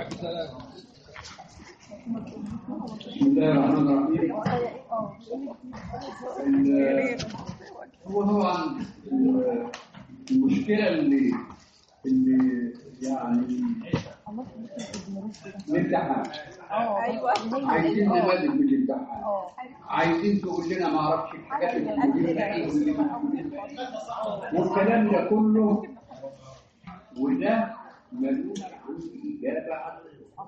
بسم الله الرحمن الرحيم ال- هو طبعا ال- المشكلة اللي اللي يعني الامتحان ايوه عايزين نماذج من الامتحان عايزين تقول لنا ما اعرفش الحاجات اللي موجودة ايه واللي والكلام ده كله وده ملوش عندي اجابه على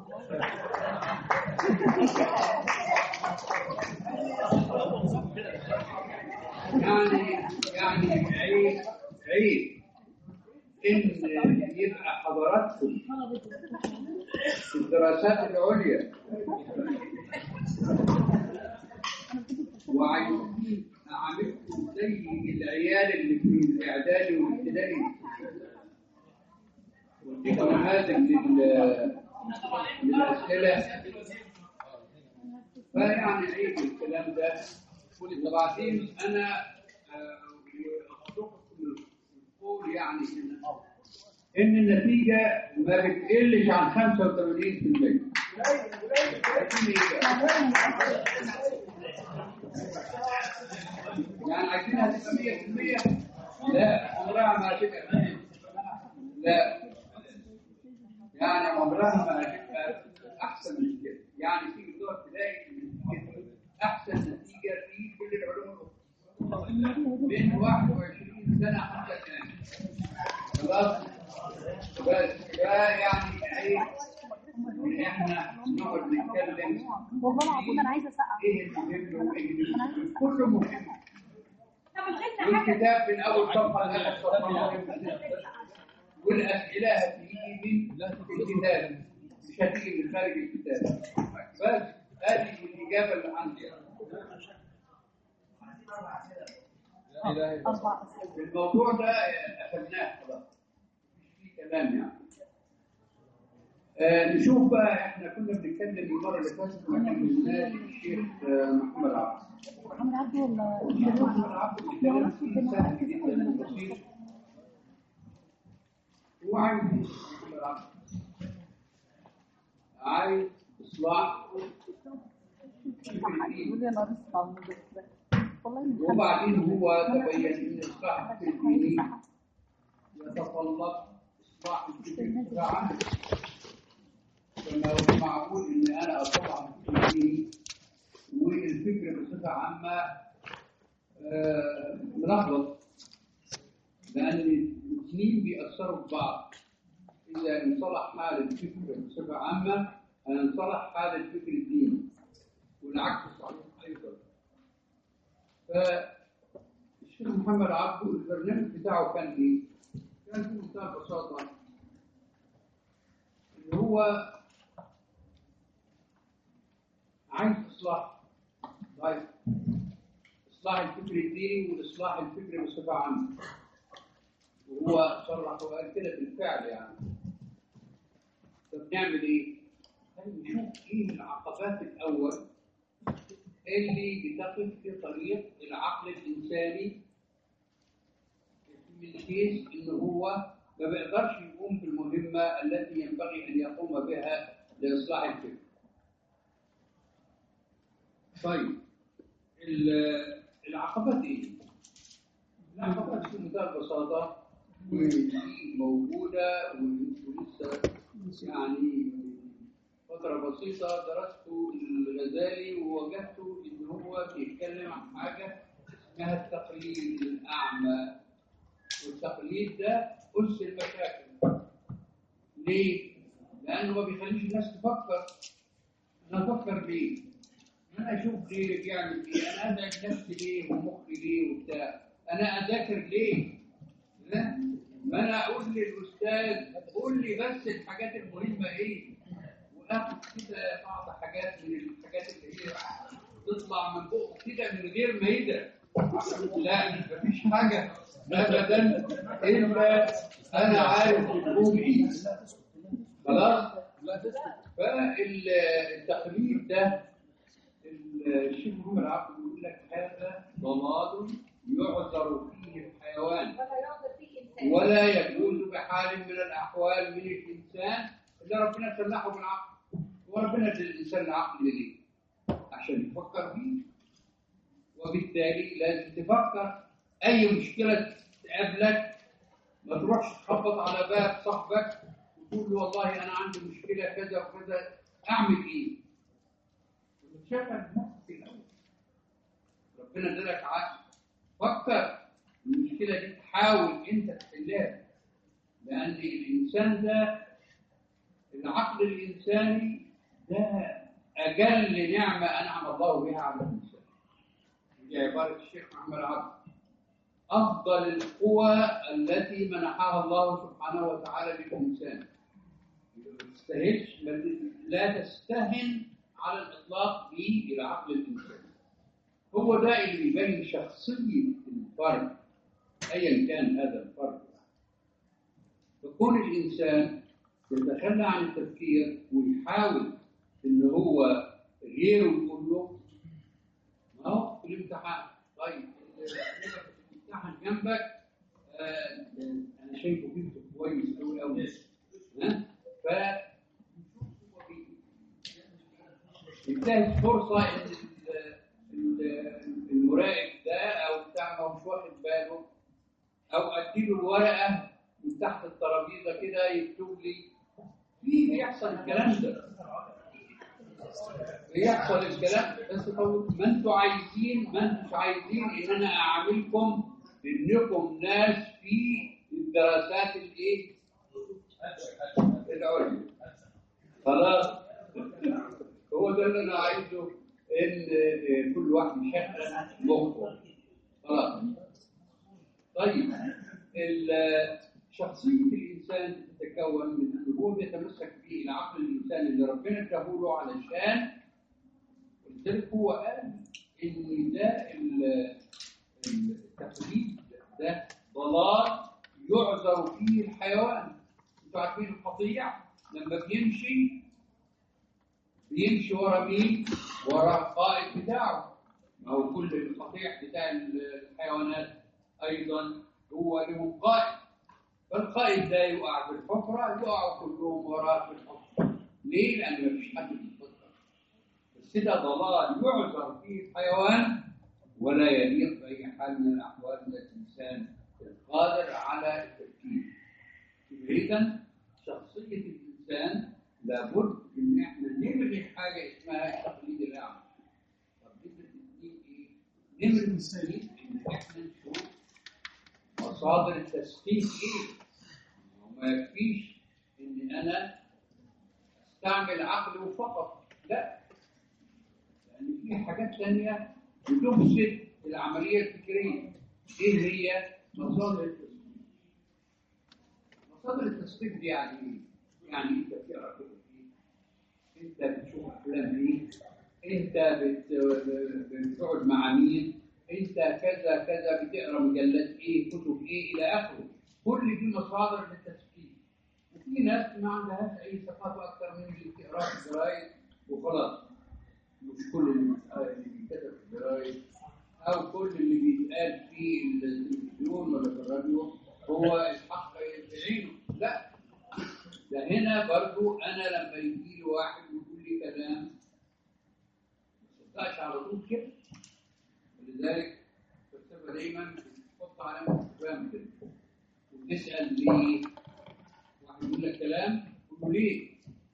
يعني يعني عيب عيب ان يبقى حضراتكم في الدراسات العليا وعايزين اعملكم زي العيال اللي في الاعدادي والابتدائي وديكم نماذج لل- للاسئله فيعني عيب الكلام ده وبعدين انا آه، أصدقكم القول يعني ان ان النتيجه ما بتقلش عن 85% يعني عايزينها تبقى 100% لا عمرها ما هتبقى لا يعني عمرها ما هتبقى احسن من كده يعني في دول تلاقي النتيجة احسن نتيجه في كل العلوم الاخرى من 21 سنه حتى الان خلاص بس ده يعني ايه إن احنا نقعد نتكلم والله العظيم انا عايزه اسقف ايه المهم وايه اللي كله مهم والكتاب من اول صفحه لاخر صفحه مهم والاسئله هتيجي من الكتاب مش هتيجي من خارج الكتاب بس هذه الاجابه اللي عندي اربع اسئله الموضوع ده اخذناه خلاص مش فيه كلام يعني آه نشوف بقى احنا كنا بنتكلم المره اللي فاتت ما كلمناش الشيخ آه، محمد عبد عمرو عبده ولا محمد عبد بيتكلم فيه سهل جدا وبسيط هو عايز إيه محمد عبد عايز اصلاح يقول لي انا لسه من ده والله من وبعدين هو تبين ان اصلاح الفكر الديني يتطلب اصلاح الفكر بتاعه فما هو معقول ان انا اصلح الفكر الديني والفكر بصفه عامه آه، ملخبط لان الاثنين بيأثروا في بعض اذا انصلح حال الفكر بصفه عامه هينصلح حال الفكر الديني والعكس صحيح ايضا فالشيخ محمد عبده البرنامج بتاعه كان ايه؟ كان في منتهى البساطة اللي هو عايز إصلاح طيب إصلاح الفكر الديني وإصلاح الفكر بصفة عامة وهو صرح وقال كده بالفعل يعني طب نعمل إيه؟ قال نشوف إيه العقبات الأول اللي بتقف في طريق العقل الإنساني من حيث إن هو ما بيقدرش يقوم بالمهمة التي ينبغي أن يقوم بها لإصلاح الفكر. طيب ال- العقبات إيه؟ العقبات في منتهى البساطة ودي موجودة وانتوا لسه يعني فترة بسيطة درست الغزالي ووجدت إن هو بيتكلم عن حاجة اسمها التقليد الأعمى والتقليد ده أس المشاكل ليه؟ لأنه ما بيخليش الناس تفكر أنا أفكر ليه؟ أنا أشوف غيري بيعمل إيه؟ أنا أزعج نفسي ليه ومخي ليه وبتاع أنا أذاكر ليه؟ ها؟ ما أنا أقول للأستاذ قول لي بس الحاجات المهمة إيه؟ واخد كده بعض حاجات من الحاجات اللي هي تطلع من بقه كده من غير ما يدرك لا مفيش حاجه ابدا الا انا عارف الجمهور ايه خلاص فالتقليد ده الشيخ محمد عبد بيقول لك هذا ضلال يعذر فيه الحيوان ولا يجوز بحال من الاحوال من الانسان اللي ربنا ربنا سلحه بالعقل وربنا ادى الانسان العقل ليه؟ عشان يفكر فيه وبالتالي لازم تفكر اي مشكله تقابلك ما تروحش تخبط على باب صاحبك وتقول له والله انا عندي مشكله كذا وكذا اعمل ايه؟ شغل نفسك الاول ربنا ادالك عقل فكر المشكله دي تحاول انت تحلها لان الانسان ده العقل الانساني ده اجل نعمه انعم الله بها على الانسان دي عباره الشيخ محمد عبد افضل القوى التي منحها الله سبحانه وتعالى للانسان ما تستاهلش لا تستهن على الاطلاق بالعقل الانساني هو ده اللي بيبين شخصيه الفرد ايا كان هذا الفرد فكون الانسان يتخلى عن التفكير ويحاول ان هو غيره يقول له ما هو في الامتحان طيب الامتحان جنبك آه انا شايفه جبته كويس قوي قوي ها ف ينتهز فرصه ان المراقب ده او بتاع ما مش واخد باله او اديله الورقه من تحت الترابيزه كده يكتب لي في بيحصل الكلام ده بيحصل الكلام ده بس طب ما انتوا عايزين ما انتوش عايزين ان انا اعاملكم انكم ناس في الدراسات الايه؟ العليا خلاص هو ده اللي انا عايزه ان كل واحد يشغل مخه خلاص طيب شخصية الإنسان تتكون من أنه هو بيتمسك بالعقل الإنساني اللي ربنا اداهوله علشان ولذلك هو قال إن ده التقليد ده ضلال يعذر فيه الحيوان أنتوا عارفين القطيع لما بيمشي بيمشي ورا مين؟ ورا القائد بتاعه ما هو كل القطيع بتاع الحيوانات أيضا هو له قائد فالقائد ده يقع في الحفرة يقعوا كلهم وراه في الحفرة ليه؟ لأن مفيش حد بيتفكر بس ده ضلال يعذر فيه الحيوان ولا يليق بأي حال من الأحوال أن الإنسان القادر على التفكير إذا شخصية الإنسان لابد إن إحنا نلغي حاجة اسمها التقليد الأعمى تقليد الدين إيه؟ نمر السليم إن إحنا نشوف مصادر التسخين ايه؟ وما يكفيش ان انا استعمل عقلي فقط لا لان في حاجات ثانيه بتفسد العمليه الفكريه ايه هي؟ مصادر التسخين مصادر التسخين دي يعني ايه؟ يعني انت بتقرا كتب ايه؟ انت بتشوف افلام ايه؟ انت بت... بتقعد مع مين؟ انت كذا كذا بتقرا مجلات ايه كتب ايه الى اخره كل دي مصادر للتفكير وفي ناس ما عندهاش اي ثقافه اكثر من اللي بتقرا في الجرايد وخلاص مش كل اللي اللي بيتكتب في الجرايد او كل اللي بيتقال في التلفزيون ولا في الراديو هو الحق بعينه لا ده هنا برضو انا لما يجي لي واحد يقول لي كلام ما تصدقش على طول كده ولذلك الفلسفه دايما بتحط علامه استفهام كده وتسال ليه؟ واحد يقول لك كلام تقول له ليه؟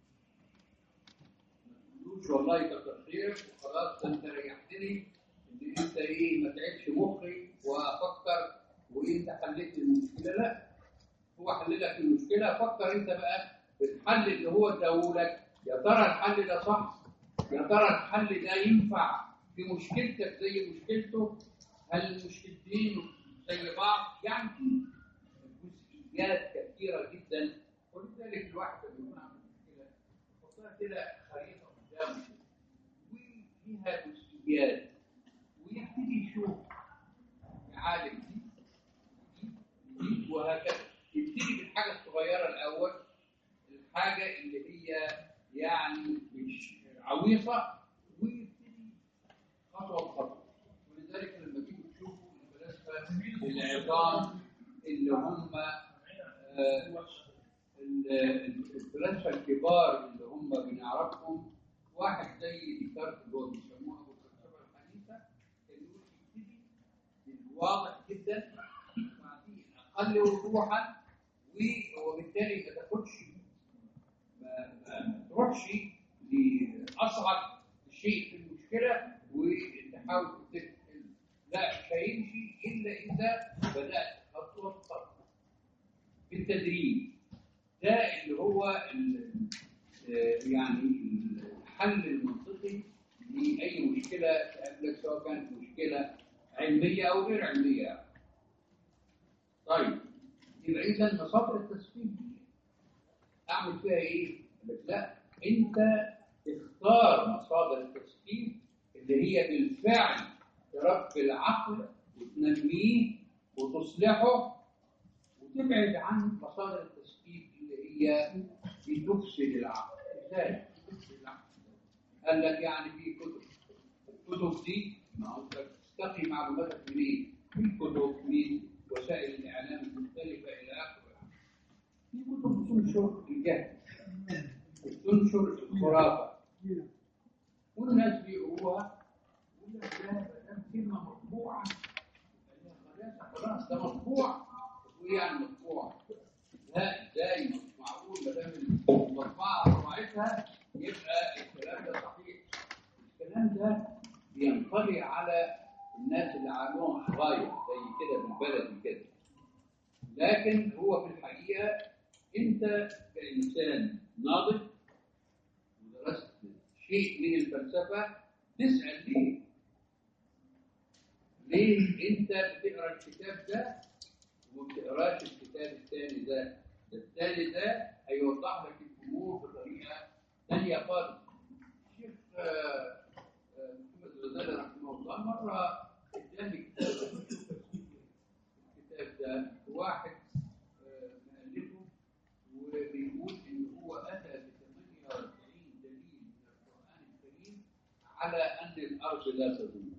ما تقولوش والله كتر خيرك وخلاص انت ريحتني ان انت ايه ما تعبش مخي وافكر وانت حليت المشكله لا هو حل لك المشكله فكر انت بقى بالحل اللي هو اداهولك يا ترى الحل ده صح؟ يا ترى الحل ده ينفع في مشكلتك زي مشكلته هل المشكلتين زي بعض يعني في جزئيات كثيره جدا ولذلك الواحد لما يكون عنده مشكله يحطها كده خريطه قدامه وفيها جزئيات ويبتدي يشوف يعالج دي دي دي وهكذا يبتدي بالحاجه الصغيره الاول الحاجه اللي هي يعني مش عويصه ويبتدي خطوه بخطوه ولذلك لما تيجوا تشوفوا الفلاسفه العظام اللي هم آه ال- ال- الفلاسفه الكبار اللي هم بنعرفهم واحد زي ديكارت اللي هو بيسموه ابو الفلسفه الحديثه كان يقول يبتدي بالواضح جدا وبعدين اقل وضوحا و- وبالتالي ما تاخدش ما, ما تروحش لاصعب شيء في المشكله وتحاول تكتب لا مش هيمشي الا اذا بدات خطوه خطوه بالتدريج ده اللي هو ال- آه، يعني الحل المنطقي لاي مشكله تقابلك سواء كانت مشكله علميه او غير علميه طيب يبقى اذا مصادر التسويق دي اعمل فيها ايه؟ قال لك لا انت اختار مصادر التسويق اللي هي بالفعل تربي العقل وتنميه وتصلحه وتبعد عن مصادر التسويق اللي هي بتفسد العقل ازاي؟ بتفسد العقل قال لك يعني في كتب الكتب دي ما هو انت بتستقي معلوماتك منين؟ من كتب من وسائل الاعلام المختلفه الى اخره في كتب تنشر الجهل وتنشر الخرافه والناس بيقروها يقول لك ده ده كلمه مطبوعه يبقى لها غلاسة. خلاص ده مطبوع وايه يعني مطبوع؟ لا ازاي مش معقول ما دام المطبعه طبعتها يبقى الكلام ده صحيح الكلام ده بينطلي على الناس اللي عندهم غايه زي كده بالبلدي كده لكن هو في الحقيقه انت كانسان ناضج ودرست شيء من الفلسفه تسال ليه؟ ليه انت بتقرا الكتاب ده وما بتقراش الكتاب الثاني ده؟ ده الثاني ده هيوضح لك الامور بطريقه ثانيه خالص. الشيخ آه، آه، محمد الغزالي رحمه الله مره اداني كتاب الكتاب ده واحد آه، مؤلفه وبيقول ان هو اتى ب 48 دليل من القران الكريم على ان الارض لا تدور.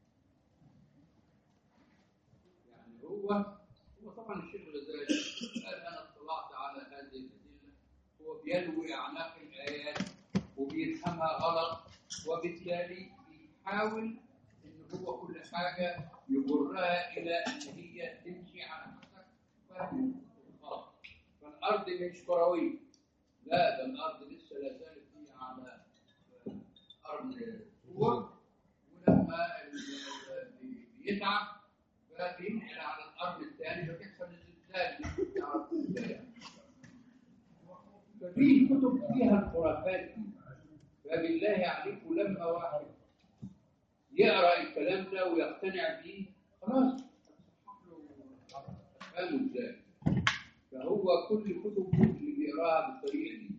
يعني هو هو طبعا الشيخ الغزالي قال انا اطلعت على هذه الادله هو بيلوي اعناق الايات وبيفهمها غلط وبالتالي بيحاول ان هو كل حاجه يجرها الى ان هي تمشي على حسب فهم الغلط فالارض مش كرويه لا ده الارض لسه لا زالت هي على ارض كور ولما ال- بي- بيتعب فبينقل على الارض الثاني فبيحصل الزلزال تعرف ازاي ففي كتب فيها الخرافات دي فبالله عليكم لما واحد يقرا الكلام ده ويقتنع بيه خلاص فاهمه ازاي فهو كل كتب اللي بيقراها بالطريقه دي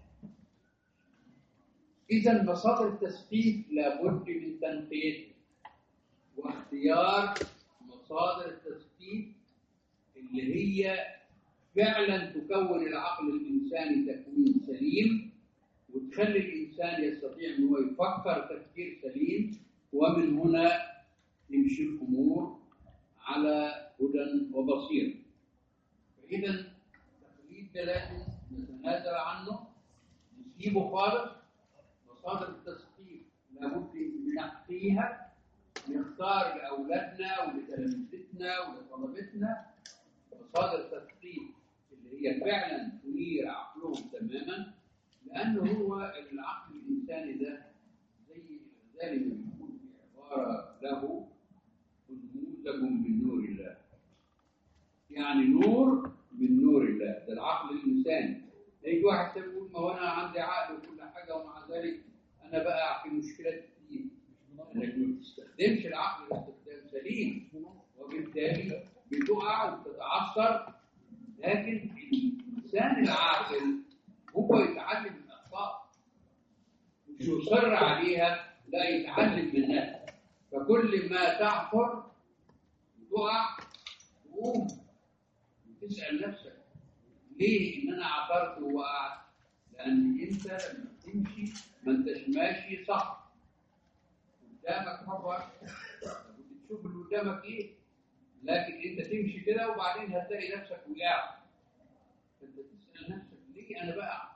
اذا مصادر التثقيف لابد من تنقيتها واختيار مصادر التثقيف اللي هي فعلا تكون العقل الانساني تكوين سليم وتخلي الانسان يستطيع ان هو يفكر تفكير سليم ومن هنا تمشي الامور على هدى وبصيره فاذا التقليد ده لازم نتنازل عنه نسيبه خالص مصادر التثقيف لابد من نحقيها نختار لاولادنا ولتلامذتنا ولطلبتنا مصادر تثقيف اللي هي فعلا تنير عقلهم تماما لانه هو العقل الانساني ده زي زي ما بيقول في عباره له نموذج من نور الله يعني نور من نور الله ده العقل الانساني يجي واحد تاني يقول ما هو انا عندي عقل وكل حاجه ومع ذلك انا بقع في مشكلات كتير انك ما بتستخدمش العقل استخدام سليم وبالتالي بتقع وبتتعثر لكن الانسان العاقل هو يتعلم من الاخطاء مش يصر عليها لا يتعلم منها فكل ما تعثر تقع تقوم وتسال نفسك ليه ان انا عثرت ووقعت؟ لان انت لما تمشي ما انتش ماشي صح قدامك خبر بتشوف اللي قدامك ايه لكن انت تمشي كده وبعدين هتلاقي نفسك وقعت فانت تسال نفسك ليه انا بقى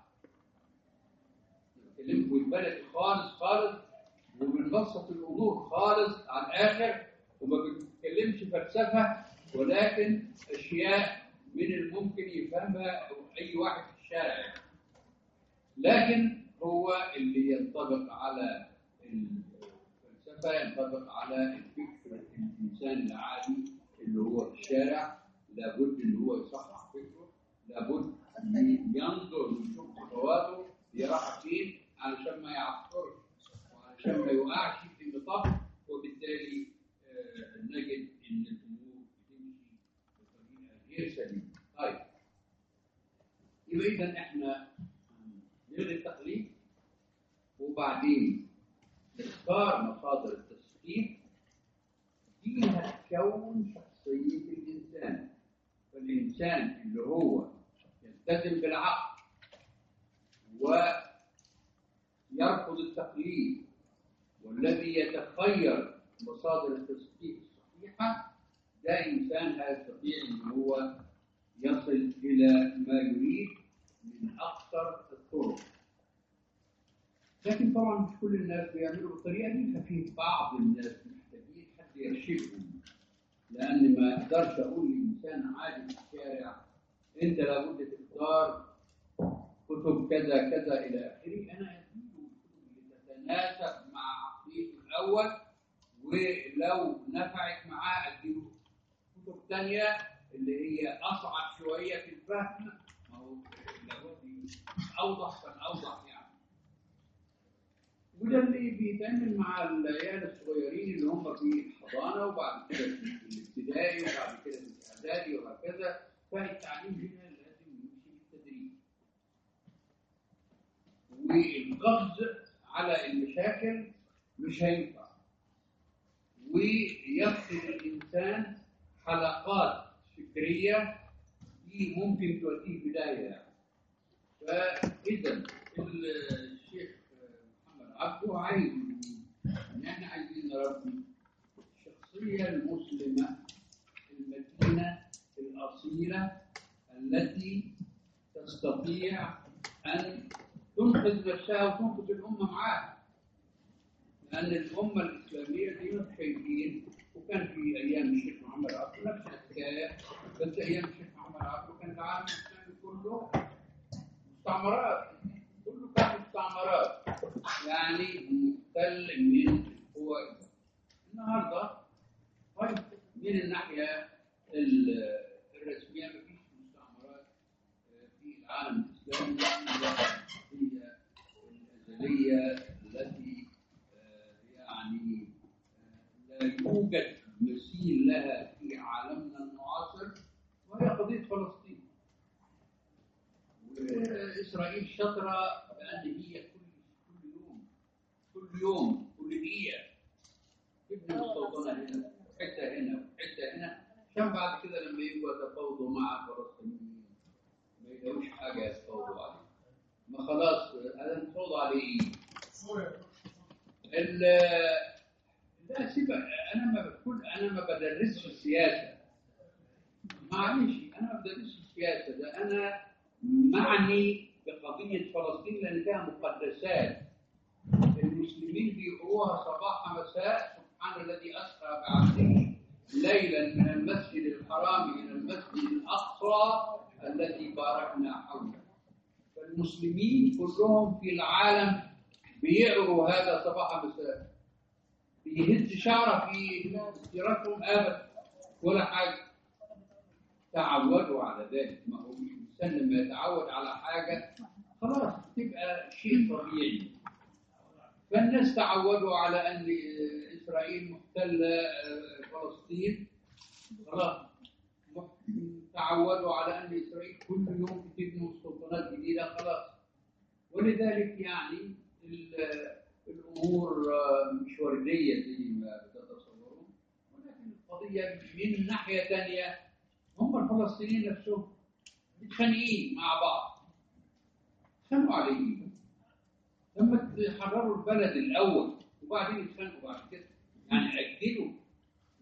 بكلمك بالبلدي خالص خالص وبنبسط الامور خالص على الاخر وما بنتكلمش فلسفه ولكن اشياء من الممكن يفهمها اي واحد في الشارع لكن هو اللي ينطبق على الفلسفه ينطبق على الفكر الانسان العادي اللي هو في الشارع لابد ان هو يصحح فكره لابد ان ينظر ويشوف خطواته يراها فين علشان ما يعثرش وعلشان ما يوقعش في نطاق وبالتالي آه، نجد ان الامور بتمشي بطريقه غير سليمه. طيب يبقى اذا احنا نلغي التقليد وبعدين نختار مصادر التثقيف دي هتكون شخصيه الانسان فالانسان اللي هو يلتزم بالعقل ويرفض التقليد والذي يتخير مصادر التثقيف الصحيحة ده إنسان هيستطيع أن هو يصل إلى ما يريد من أكثر الطرق لكن طبعا مش كل الناس بيعملوا بالطريقة دي ففي بعض الناس محتاجين حد يرشدهم لأن ما أقدرش أقول لإنسان عادي في الشارع أنت لابد تختار كتب كذا كذا الى اخره انا اديله الكتب اللي تتناسب مع عقليته الاول ولو نفعت معاه اديله كتب ثانيه اللي هي اصعب شويه في الفهم ما هو لابد اوضح فالاوضح يعني وده اللي بيتعمل مع العيال الصغيرين اللي هم في الحضانه وبعد كده في الابتدائي وبعد كده في الاعدادي وهكذا فالتعليم هنا لازم يمشي بالتدريج والقفز على المشاكل مش هينفع ويفقد الانسان حلقات فكريه دي ممكن توديه بدايه فاذا الشيخ محمد عبده عايز ان احنا عايزين نربي الشخصيه المسلمه المتينه الاصيله التي تستطيع ان تنقذ نفسها وتنقذ الامه معاها لان الامه الاسلاميه دي مش شايفين وكان في ايام الشيخ محمد عبده نفس الحكايه بس ايام الشيخ محمد عبده كان العالم الاسلامي كله مستعمرات كله كان مستعمرات يعني محتل من القوى النهارده طيب من الناحيه ال- الرسميه مفيش مستعمرات آه، في العالم الاسلامي هي الازليه التي آه، يعني آه، لا يوجد مثيل لها في عالمنا المعاصر وهي قضيه فلسطين واسرائيل شاطره لان هي كل كل يوم كل يوم كل دقيقه تبني مستوطنه هنا حته هنا حته هنا عشان بعد كده لما يبقوا يتفاوضوا مع الفلسطينيين ما يلاقوش حاجه يتفاوضوا عليها ما خلاص هذا نتفاوض عليه ايه؟ ال- لا سيبك انا ما بقول انا ما بدرسش السياسه معلش انا ما بدرسش السياسه ده انا معني بقضيه فلسطين لان فيها مقدسات المسلمين بيقروها صباح مساء سبحان الذي اسرى بعبده ليلا من المسجد الحرام الى المسجد الاقصى الذي باركنا حوله فالمسلمين كلهم في العالم بيقروا هذا صباح مساء بيهز شعره في في راسهم ابدا ولا حاجه تعودوا على ذلك ما هو الانسان لما يتعود على حاجه خلاص تبقى شيء طبيعي فالناس تعودوا على ان اسرائيل محتله فلسطين خلاص تعودوا على ان اسرائيل كل يوم بتبني مستوطنات جديده خلاص ولذلك يعني ال- الامور آه، مش ورديه زي ما تتصورون ولكن القضيه من ناحيه ثانيه هم الفلسطينيين نفسهم متخانقين مع بعض اتخانقوا على ايه؟ لما تحرروا البلد الاول وبعدين يتخانقوا بعد كده يعني اجلوا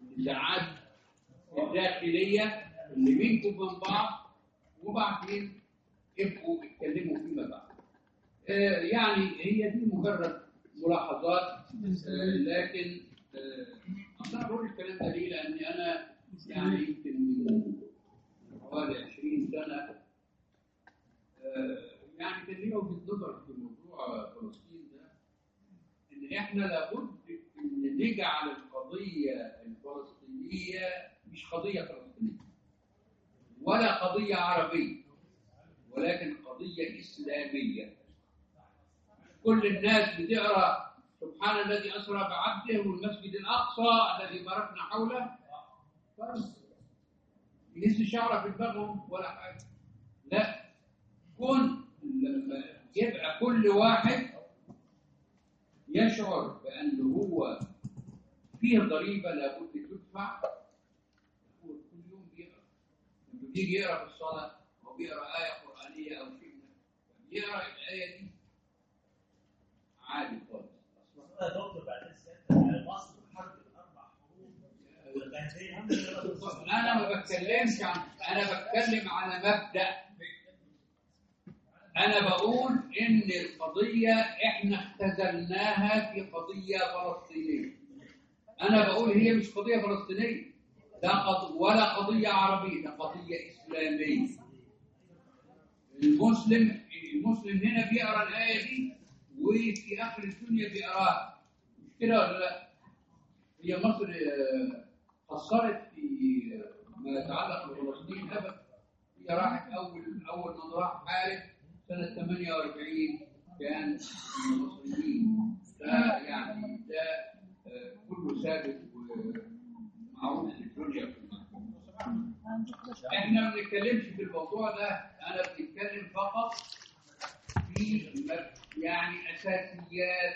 النزاعات الداخليه اللي بينكم وبين بعض وبعدين يبقوا يتكلموا فيما بعد آه، يعني هي دي مجرد ملاحظات آه، لكن آه، انا بقول الكلام ده ليه؟ لان انا يعني يمكن من حوالي 20 سنه آه، يعني كان لي وجهه نظر في موضوع فلسطين ده ان احنا لابد ان نجعل القضيه الفلسطينيه مش قضيه فلسطينيه ولا قضيه عربيه ولكن قضيه اسلاميه كل الناس بتقرا سبحان الذي اسرى بعبده والمسجد الاقصى الذي باركنا حوله بس يهز شعره في دماغهم ولا حاجه لا كن لما يبقى كل واحد يشعر بأن هو فيه ضريبة لابد تدفع هو كل يوم بيقرأ لما بيجي يقرأ في الصلاة هو بيقرأ آية قرآنية أو شيء من بيقرأ الآية دي عادي خالص يا دكتور بعد السنة مصر حرب الأربع حروب والغازين أنا ما بتكلمش عن أنا بتكلم على مبدأ أنا بقول إن القضية إحنا اختزلناها في قضية فلسطينية. أنا بقول هي مش قضية فلسطينية. ده قض... ولا قضية عربية، ده قضية إسلامية. المسلم المسلم هنا بيقرأ الآية دي وفي آخر الدنيا بيقراها. مش كده ولا لا؟ هي مصر آه، قصرت في ما يتعلق بفلسطين أبدا. هي راحت أول أول من راح حارب سنة 48 كان المصريين ده يعني ده آه، كله ثابت ومعروف في الدنيا كلها احنا ما بنتكلمش في الموضوع ده انا بنتكلم فقط في م- يعني اساسيات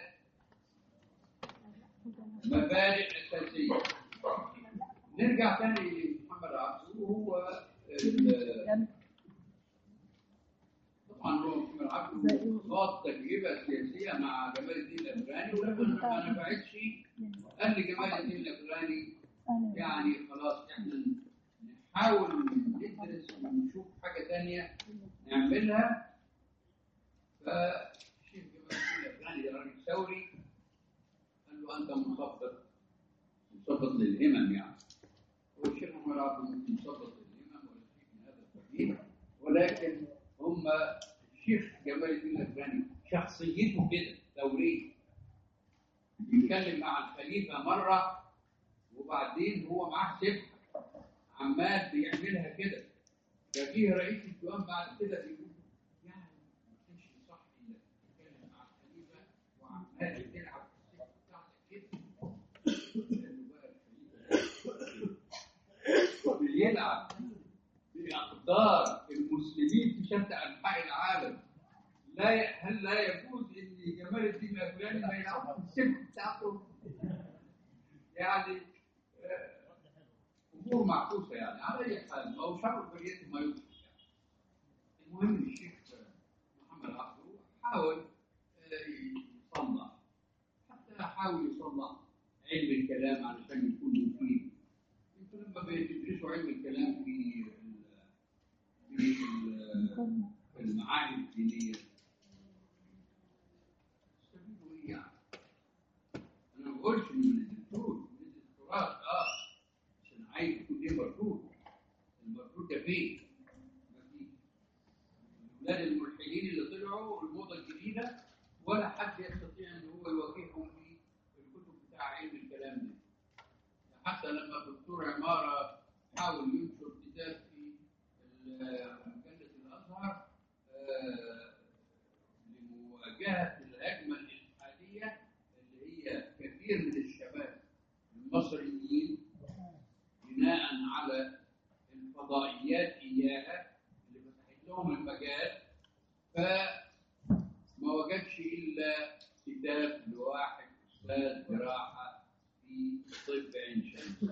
مبادئ اساسيه نرجع تاني لمحمد عبده وهو ال- طبعا هو محمد عبده خاض تجربه سياسيه مع جمال الدين الافغاني ولما ما نفعتش قال لي جمال الدين الافغاني يعني خلاص احنا نحاول ندرس ونشوف حاجه تانية نعملها فالشيخ جمال الدين الافغاني ده راجل ثوري قال له انت مثبط مثبط للهمم يعني هو الشيخ محمد عبده ممكن مثبط للهمم ولا شيء من هذا القبيل ولكن هم الشيخ جمال الدين الافغاني شخصيته كده ثوريه بيتكلم مع الخليفه مره وبعدين هو معاه سبحه عمال بيعملها كده فجيه رئيس الديوان بعد كده بيقول يعني ما كانش صح انك تتكلم مع الخليفه وعمال تلعب في السبحه بتاعتك كده لانه بقى الخليفه بيلعب بأقدار المسلمين في شتى أنحاء العالم لا ي... هل لا يجوز ان جمال الدين الافغاني ما يلعب في السبت بتاعته يعني آه، امور معكوسه يعني على اي حال ما هو شر البريات ما يوجد يعني. المهم الشيخ محمد عبده حاول آه، يصنع حتى حاول يصنع علم الكلام علشان يكون مفيد انتوا لما بتدرسوا علم الكلام في ال- في ال- في المعاهد الدينيه تستفيدوا ايه يعني؟ انا ما بقولش انه من الدكتور من الدكتوراه اه بس انا عايز يكون ايه مردود المردود ده فين؟ مفيش الاولاد الملحدين اللي طلعوا الموضه الجديده ولا حد يستطيع ان هو يواجههم في الكتب بتاع علم الكلام ده حتى لما الدكتور عماره حاول ينشر كتاب في ال- مجله الازهر آه، لمواجهه الهجمه الالحاديه اللي هي كثير من الشباب المصريين بناء على الفضائيات اياها اللي فتحت لهم المجال فما وجدش الا كتاب لواحد استاذ جراحه في طب عين شمس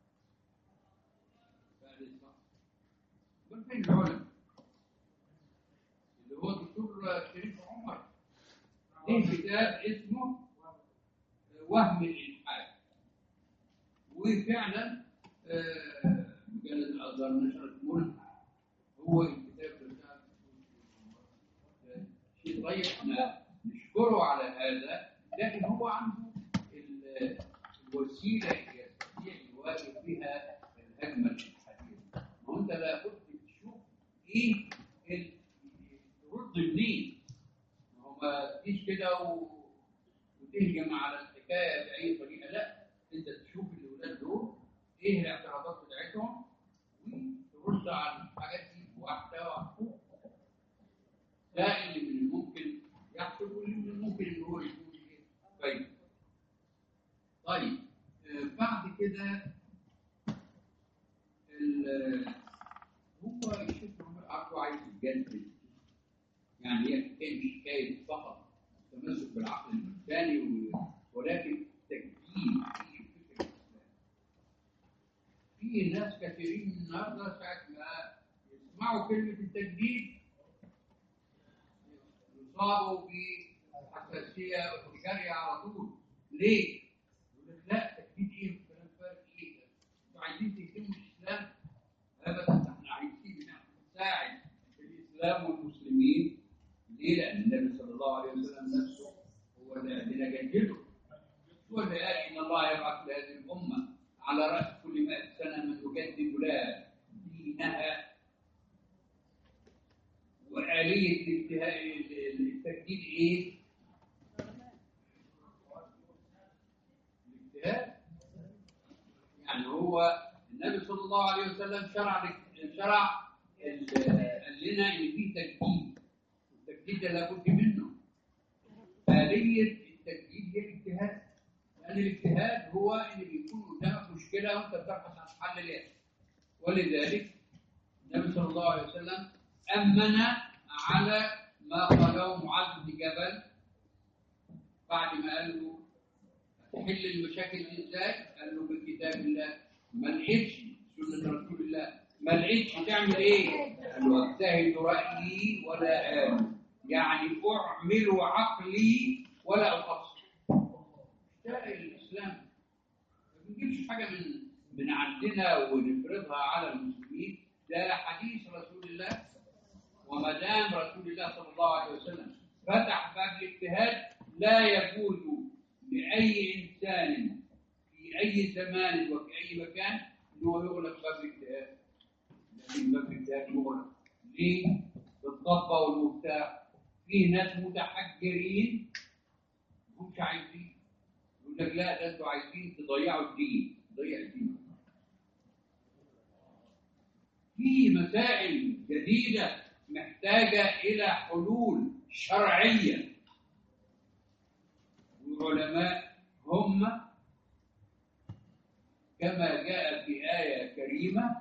فقال صح دول فين العلماء اللي هو الدكتور شريف عمر ليه كتاب اسمه وهم الالحاد وفعلا آه، مجله الازهر نشرت ملح هو الكتاب بتاع طيب احنا نشكره على هذا لكن هو عنده ال- الوسيله اللي يستطيع يواجه بها الهجمه الحديثه ما هو انت لابد تشوف ايه ال- ترد منين ما هو ما تجيش كده و... وتهجم على الحكايه باي طريقه لا انت تشوف الاولاد دول ايه الاعتراضات بتاعتهم وترد على الحاجات دي واحده واحده ده اللي من الممكن يحصل واللي من الممكن ان هو يكون ايه كويس طيب آه، بعد كده ال- هو الشيخ محمد عبده عايز يجدد يعني هي حكايه مش حكايه فقط التمسك بالعقل الانساني و- ولكن تجديد في فكر الاسلام في ناس كثيرين النهارده ساعه ما يسمعوا كلمه التجديد يصابوا بحساسيه جاريه على طول ليه؟ يقول لك لا تجديد ايه والكلام فارغ ايه ده؟ انتوا عايزين تهدموا الاسلام؟ ابدا ده احنا عايزين نساعد الاسلام والمسلمين ليه؟ لان النبي صلى الله عليه وسلم نفسه هو اللي بنجدده هو اللي قال ان الله يبعث لهذه الامه على راس كل 100 سنه من يجدد لها دينها وآلية الانتهاء التجديد ايه؟ الاجتهاد يعني هو النبي صلى الله عليه وسلم شرع لك- شرع ال- قال لنا ان في تجديد التجديد ده لابد منه آلية التجديد هي الاجتهاد لأن الاجتهاد هو اللي بيكون قدامك مشكلة وأنت بتبحث عن حل لها ولذلك النبي صلى الله عليه وسلم أمن على ما قاله معاذ بن جبل بعد ما قال له تحل المشاكل دي ازاي؟ قال له بكتاب الله ما لقيتش سنة رسول الله ما لقيتش تعمل ايه؟ قال له اجتهد رأيي ولا آمن يعني أعمل عقلي ولا أقصر ده الإسلام ما بنجيبش حاجة من من عندنا ونفرضها على المسلمين ده حديث رسول الله وما دام رسول الله صلى الله عليه وسلم فتح باب الاجتهاد لا يجوز لأي إنسان في أي زمان وفي أي مكان أنه يغلق باب الاجتهاد لكن باب الاجتهاد مغلق ليه؟ بالضبة والمفتاح فيه ناس متحجرين مش عايزين يقول لك لا ده انتوا عايزين تضيعوا الدين تضيع الدين في مسائل جديدة محتاجة إلى حلول شرعية والعلماء هم كما جاء في آية كريمة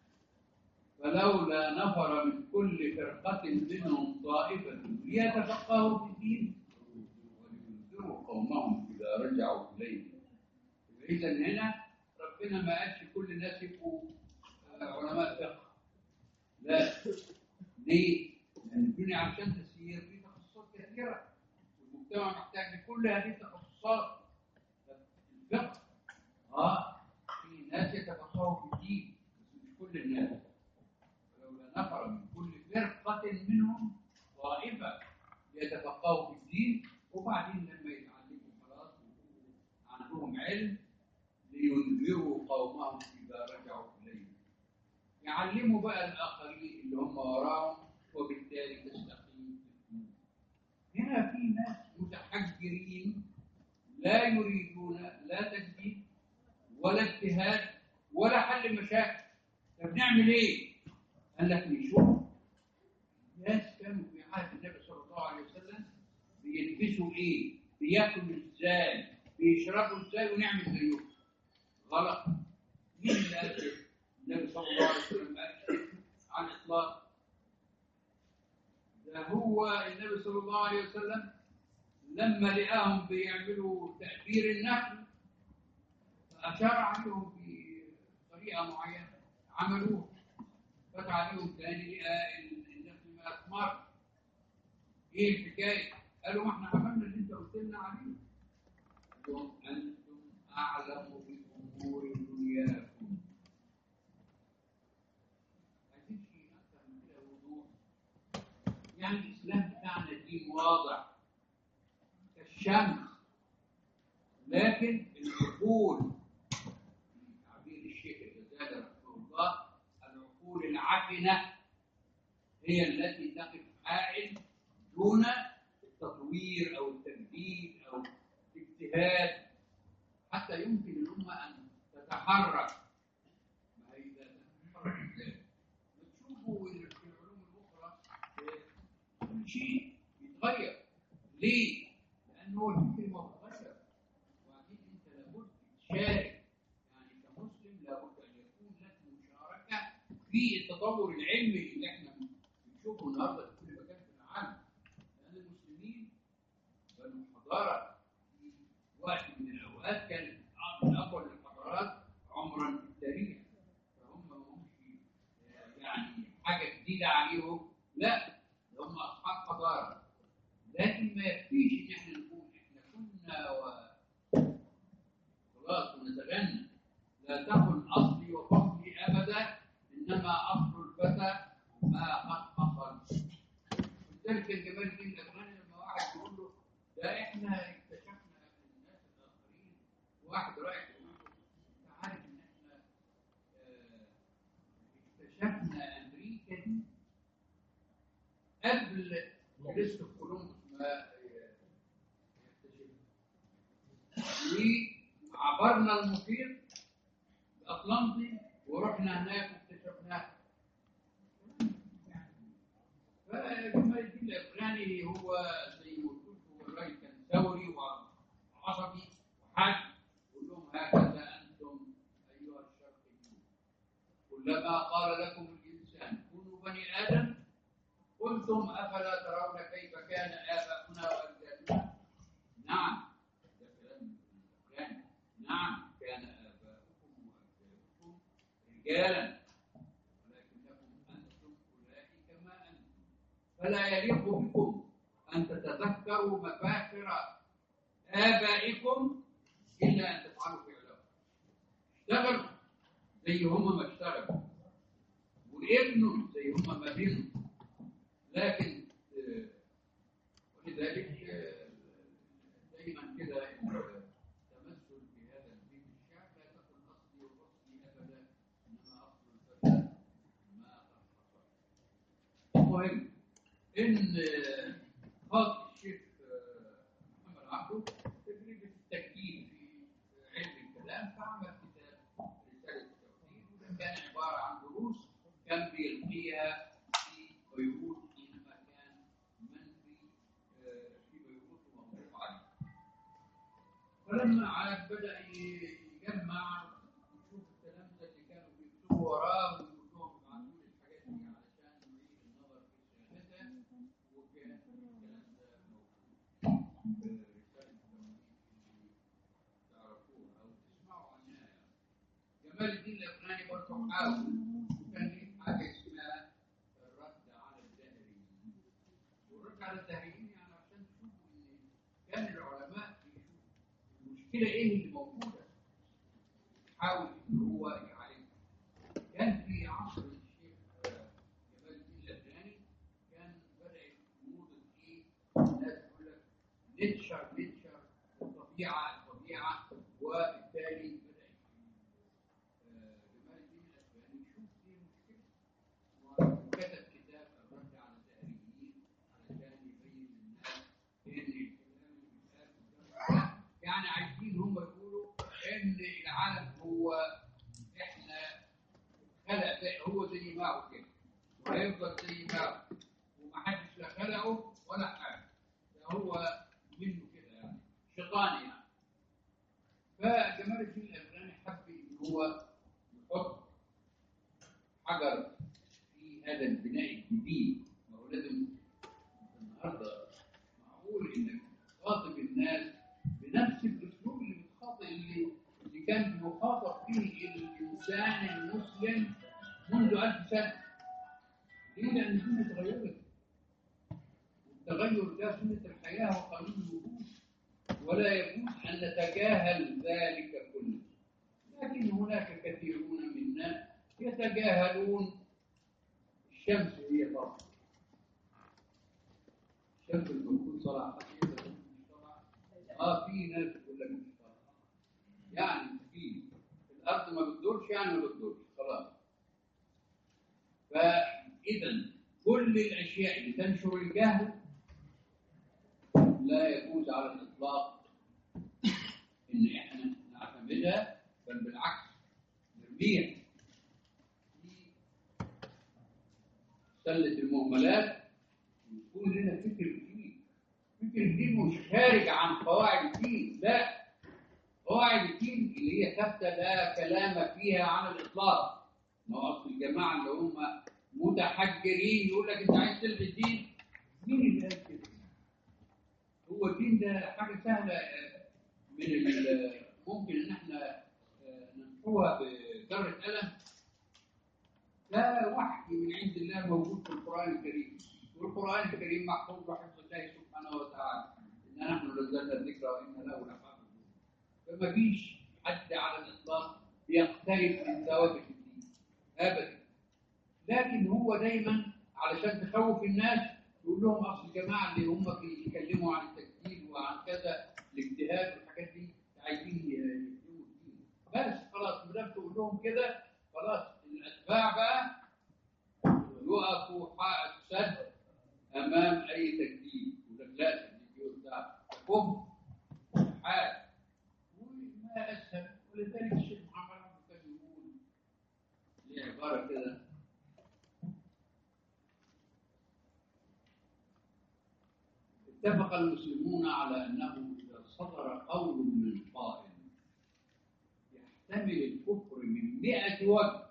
فلولا نفر من كل فرقة منهم طائفة ليتفقهوا في الدين ولينذروا قومهم إذا رجعوا إليه إذا هنا ربنا ما قالش كل الناس يبقوا آه، علماء فقه لا ليه؟ لأن الدنيا عشان تسير في تخصصات كثيرة والمجتمع محتاج لكل هذه التخصصات الفقه اه في ناس يتفقهوا في الدين بس مش كل الناس ولولا نفر من كل فرقة منهم طائفة يتفقهوا في الدين وبعدين لما يتعلموا خلاص ويكونوا عندهم علم لينذروا قومهم إذا رجعوا إليه يعلموا بقى الآخرين اللي هم وراهم وبالتالي تستقيم الأمور. هنا في ناس متحجرين لا يريدون لا تجديد ولا اجتهاد ولا حل مشاكل طب نعمل ايه؟ قال لك نشوف ناس كانوا في عهد النبي صلى الله عليه وسلم بيلبسوا ايه؟ بياكلوا ازاي؟ بيشربوا ازاي ونعمل زيهم غلط مين اللي قال كده؟ النبي صلى الله عليه وسلم قال كده على الاطلاق ده هو النبي صلى الله عليه وسلم لما لقاهم بيعملوا تأثير النخل فأشار عليهم بطريقة معينة عملوه فتح عليهم تاني لقى النخل ما أثمر إيه الحكاية؟ قالوا ما إحنا عملنا اللي أنت قلت لنا عليه قال لهم أنتم أعلم بأمور دنياكم عايزين شيء أكثر من كده وضوح كان الاسلام بتاعنا دين واضح كالشمس لكن العقول تعبير الشيخ الغزالي رحمه الله العقول العفنه هي التي تقف عائل دون التطوير او التجديد او الاجتهاد حتى يمكن الامه ان تتحرك ما هي اذا تتحرك ازاي؟ بتشوفوا في العلوم الاخرى آه، كل شيء يتغير ليه؟ لانه الفكر ما بيتغير وبعدين انت لابد تشارك يعني كمسلم لابد ان يكون لك مشاركه في التطور العلمي اللي احنا بنشوفه النهارده في كل مكان في العالم لان المسلمين بنوا حضاره في وقت من الاوقات كانت من اقوى الحضارات عمرا في التاريخ فهم ما همش آه، يعني حاجه جديده عليهم لا ده هم اصحاب حضاره لكن ما يكفيش ان احنا نقول احنا كنا و خلاص ونتغنى لا تكن اصلي وفصلي ابدا انما اصل الفتى ما قد حصل لذلك الجمال الدين الافغاني لما واحد يقول له ده احنا اكتشفنا من الناس الاخرين واحد رايح يقول له انت عارف ان احنا آه، اكتشفنا امريكا دي قبل كريستوف كولومبوس ما يكتشفها وعبرنا المحيط الاطلنطي ورحنا هناك واكتشفناها فجمال الدين الافغاني هو زي ما قلت هو الراجل كان ثوري وعصبي وحاد يقول لهم هكذا انتم ايها الشرقيون كلما قال لكم الانسان كونوا بني ادم قلتم افلا ترون كيف كان اباؤنا واجدادنا نعم ده كلام الافغاني نعم كان اباؤكم واجدادكم رجالا ولكنكم انتم اولئك ما انتم فلا يليق بكم ان تتذكروا مفاخر ابائكم الا ان تفعلوا فعلهم اشتغلوا زي هم ما اشتغلوا وابنوا زي هم ما بنوا لكن آه، ولذلك آه، دايما كده التمثل بهذا الدين الشعب لا تكن اصلي وفصلي ابدا انما اصل الفتى ما قد حصل. المهم ان آه، خاص الشيخ آه، محمد عبده تجربه التكييف في علم الكلام فعمل كتاب رساله التوحيد وده كان عباره عن دروس كان بيلقيها في بيروت حينما كان منفي آه، في بيروت ومغلوب عليه. فلما عاد بدا يجمع ويشوف التلامذه اللي كانوا بيكتبوا وراه ويقول لهم ابعتوا لي الحاجات دي علشان نعيد النظر في صياغتها وكان الكلام ده موجود في رساله التوحيد اللي تعرفوها او تسمعوا عنها يعني. جمال الدين الافغاني برضه حاول وكان ليه حاجه اسمها الرد على الدهريين والرد على الدهريين يعني عشان تشوفوا ان كان العلماء بيشوفوا المشكله ايه اللي موجوده حاول ان هو يعالجها كان في عصر الشيخ آه، جمال الدين الافغاني كان بدات موضه ايه الناس تقول لك ننشر ننشر الطبيعه الطبيعه وبالتالي بدا آه، جمال الدين الافغاني يشوف ايه المشكله وكتب كتاب الرد على الدهريين علشان يبين للناس ان الكلام اللي بيتقال قدام ده يعني عايزين هم يقولوا ان العالم هو احنا خلق زي هو زي ما هو كده وهيفضل زي ما هو ومحدش لا خلقه ولا حاجه ده هو منه كده يعني شيطان يعني فجمال الدين الافغاني حب ان هو يحط حجر في هذا البناء الجديد ما هو لازم النهارده معقول انك تخاطب الناس بنفس الاسلوب اللي بتخاطب اللي اللي كان بيخاطب فيه الانسان المسلم منذ ألف سنه ليه؟ لان الدنيا اتغيرت والتغير ده سنه الحياه وقانون الوجود ولا يجوز ان نتجاهل ذلك كله لكن هناك كثيرون منا يتجاهلون الشمس هي طاقة شاف المفروض صلاح خطير بس مش طبعا اه في ناس بتقول لك مش طبعا يعني في الارض ما بتدورش يعني ما بتدورش خلاص فاذا كل الاشياء اللي تنشر الجهل لا يجوز على الاطلاق ان احنا نعتمدها بل بالعكس نرميها في سله المهملات يكون لنا فكر جديد فكر جديد مش خارج عن قواعد الدين لا قواعد الدين اللي هي ثابته لا كلام فيها على الاطلاق ما هو اصل الجماعه اللي هم متحجرين يقول لك انت عايز تلغي الدين مين اللي قال كده؟ هو الدين ده حاجه سهله آه، من ال- ممكن ان احنا آه، نمحوها بجره قلم ده وحي من عند الله موجود في القرآن الكريم والقرآن الكريم محفوظ بحفظ الله سبحانه وتعالى إن نحن نزلنا الذكر وإنا له لحافظون فما فيش حد على الإطلاق يقترب من ثوابت الدين أبدا لكن هو دايما علشان تخوف الناس يقول لهم أصل الجماعة اللي هم بيتكلموا عن التجديد وعن كذا الاجتهاد والحاجات دي عايزين يهدموا الدين بس خلاص ما دام تقول لهم كده خلاص الاتباع بقى يقفوا حائط سد امام اي تجديد يقول لك لا التجديد بتاع كفر حال وما اسهل ولذلك الشيخ محمد عبد كان يقول ليه عباره كده اتفق المسلمون على انه اذا صدر قول من قائل يحتمل الكفر من مئة وجه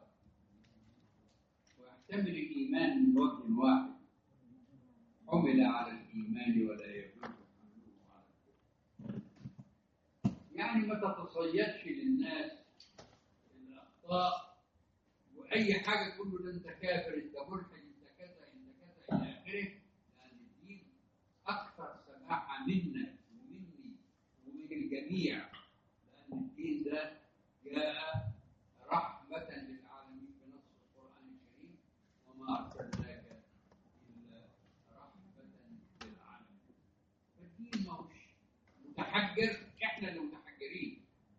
ويحتمل الإيمان من وجه واحد حمل على الإيمان ولا يجوز حمله على الكفر يعني ما تتصيدش للناس الأخطاء وأي حاجة تقول له ده أنت كافر أنت ملحد أنت كذا أنت كذا إلى آخره لأن الدين أكثر سماحة منا ومني ومن الجميع لأن الدين ده جاء رحمة للعالمين بنص القرآن الكريم وما أرسلناك إلا رحمة للعالمين فالدين ما هوش متحجر إحنا اللي متحجرين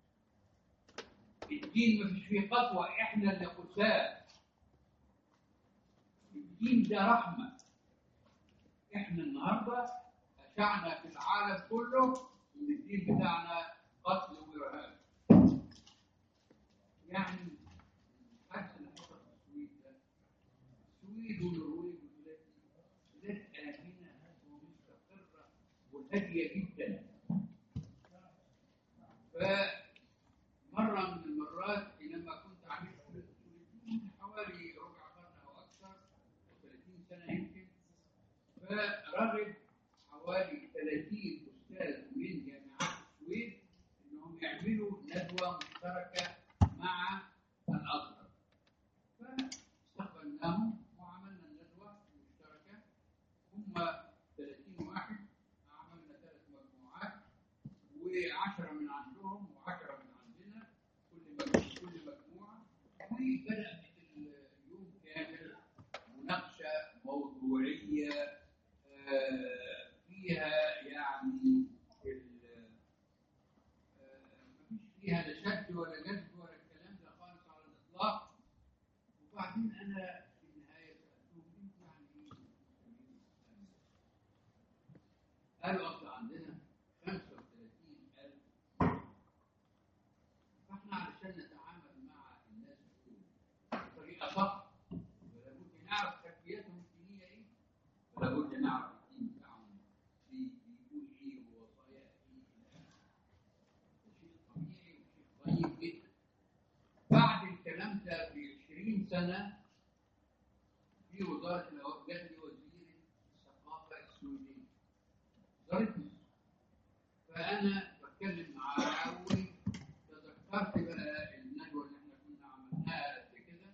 الدين ما فيش فيه قسوة إحنا اللي قساة الدين ده رحمة إحنا النهاردة أشعنا في العالم كله إن الدين بتاعنا قتل وإرهاب يعني حتى اللي حصل في السويد ده السويد والنرويج والبلاد دي بلاد آمنة ومستقرة وهادية جدا فمرة من المرات حينما كنت عملت في السويد من حوالي ربع قرن أو أكثر 30 سنة يمكن فرغب حوالي 30 أستاذ من جامعات السويد إنهم يعملوا ندوة مشتركة مع الأزهر فاستقبلناهم وعملنا الندوة المشتركة هم 30 واحد عملنا ثلاث مجموعات و10 من عندهم و10 من عندنا كل مجموعة كل مجموعة وبدأت اليوم كامل مناقشة موضوعية آه، فيها يعني ال- آه، مفيش فيها لا شد ولا جذب ولا الكلام ده خالص على الإطلاق وبعدين أنا في النهاية سألتهم أنتوا يعني إيه مسلمين؟ قالوا أصل عندنا 35000 فإحنا علشان نتعامل مع الناس دول بطريقة صح ولابد نعرف خلفياتهم الدينية إيه ولابد نعرف الدين بتاعهم بي- بيقول إيه ووصاياه إيه إلى آخره. ده شيء طبيعي وشيء طيب جدا بعد الكلام ده ب 20 سنة في وزارة الأوقاف جات لي وزير الثقافة السويدية زارتني فأنا بتكلم معاه وتذكرت بقى الندوة اللي احنا كنا عملناها قبل كده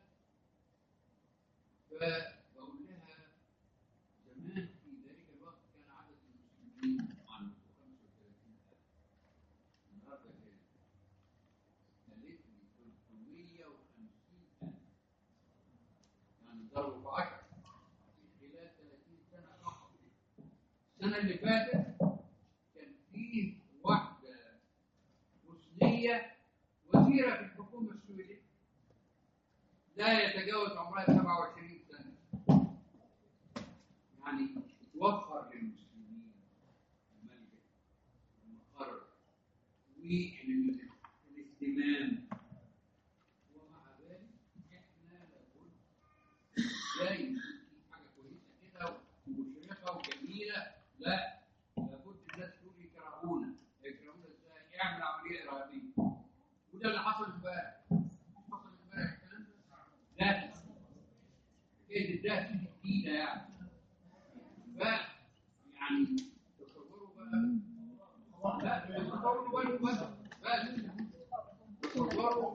فبقول لها زمان في ذلك الوقت كان عدد المسلمين عنده 35000 النهارده كام؟ قالت لي 350000 يعني ضربوا في 10 خلال 30 سنة فقط السنة السنة اللي فاتت كان في واحدة بوسنية وزيرة في الحكومة السويدية لا يتجاوز عمرها 27 سنة يعني توفر للمسلمين الملجأ والمقر والاهتمام ومع ذلك احنا لابد لا يكون في حاجه كويسه كده ومشرقه وجميله لا لابد الناس دول يكرهونا يكرهونا ازاي؟ اعمل عمليه ارهابيه وده اللي حصل امبارح حصل امبارح الكلام ده لا حكايه الدهس الجديده يعني ف يعني تصوروا بقى لا تصوروا بالكم بس بس تصوروا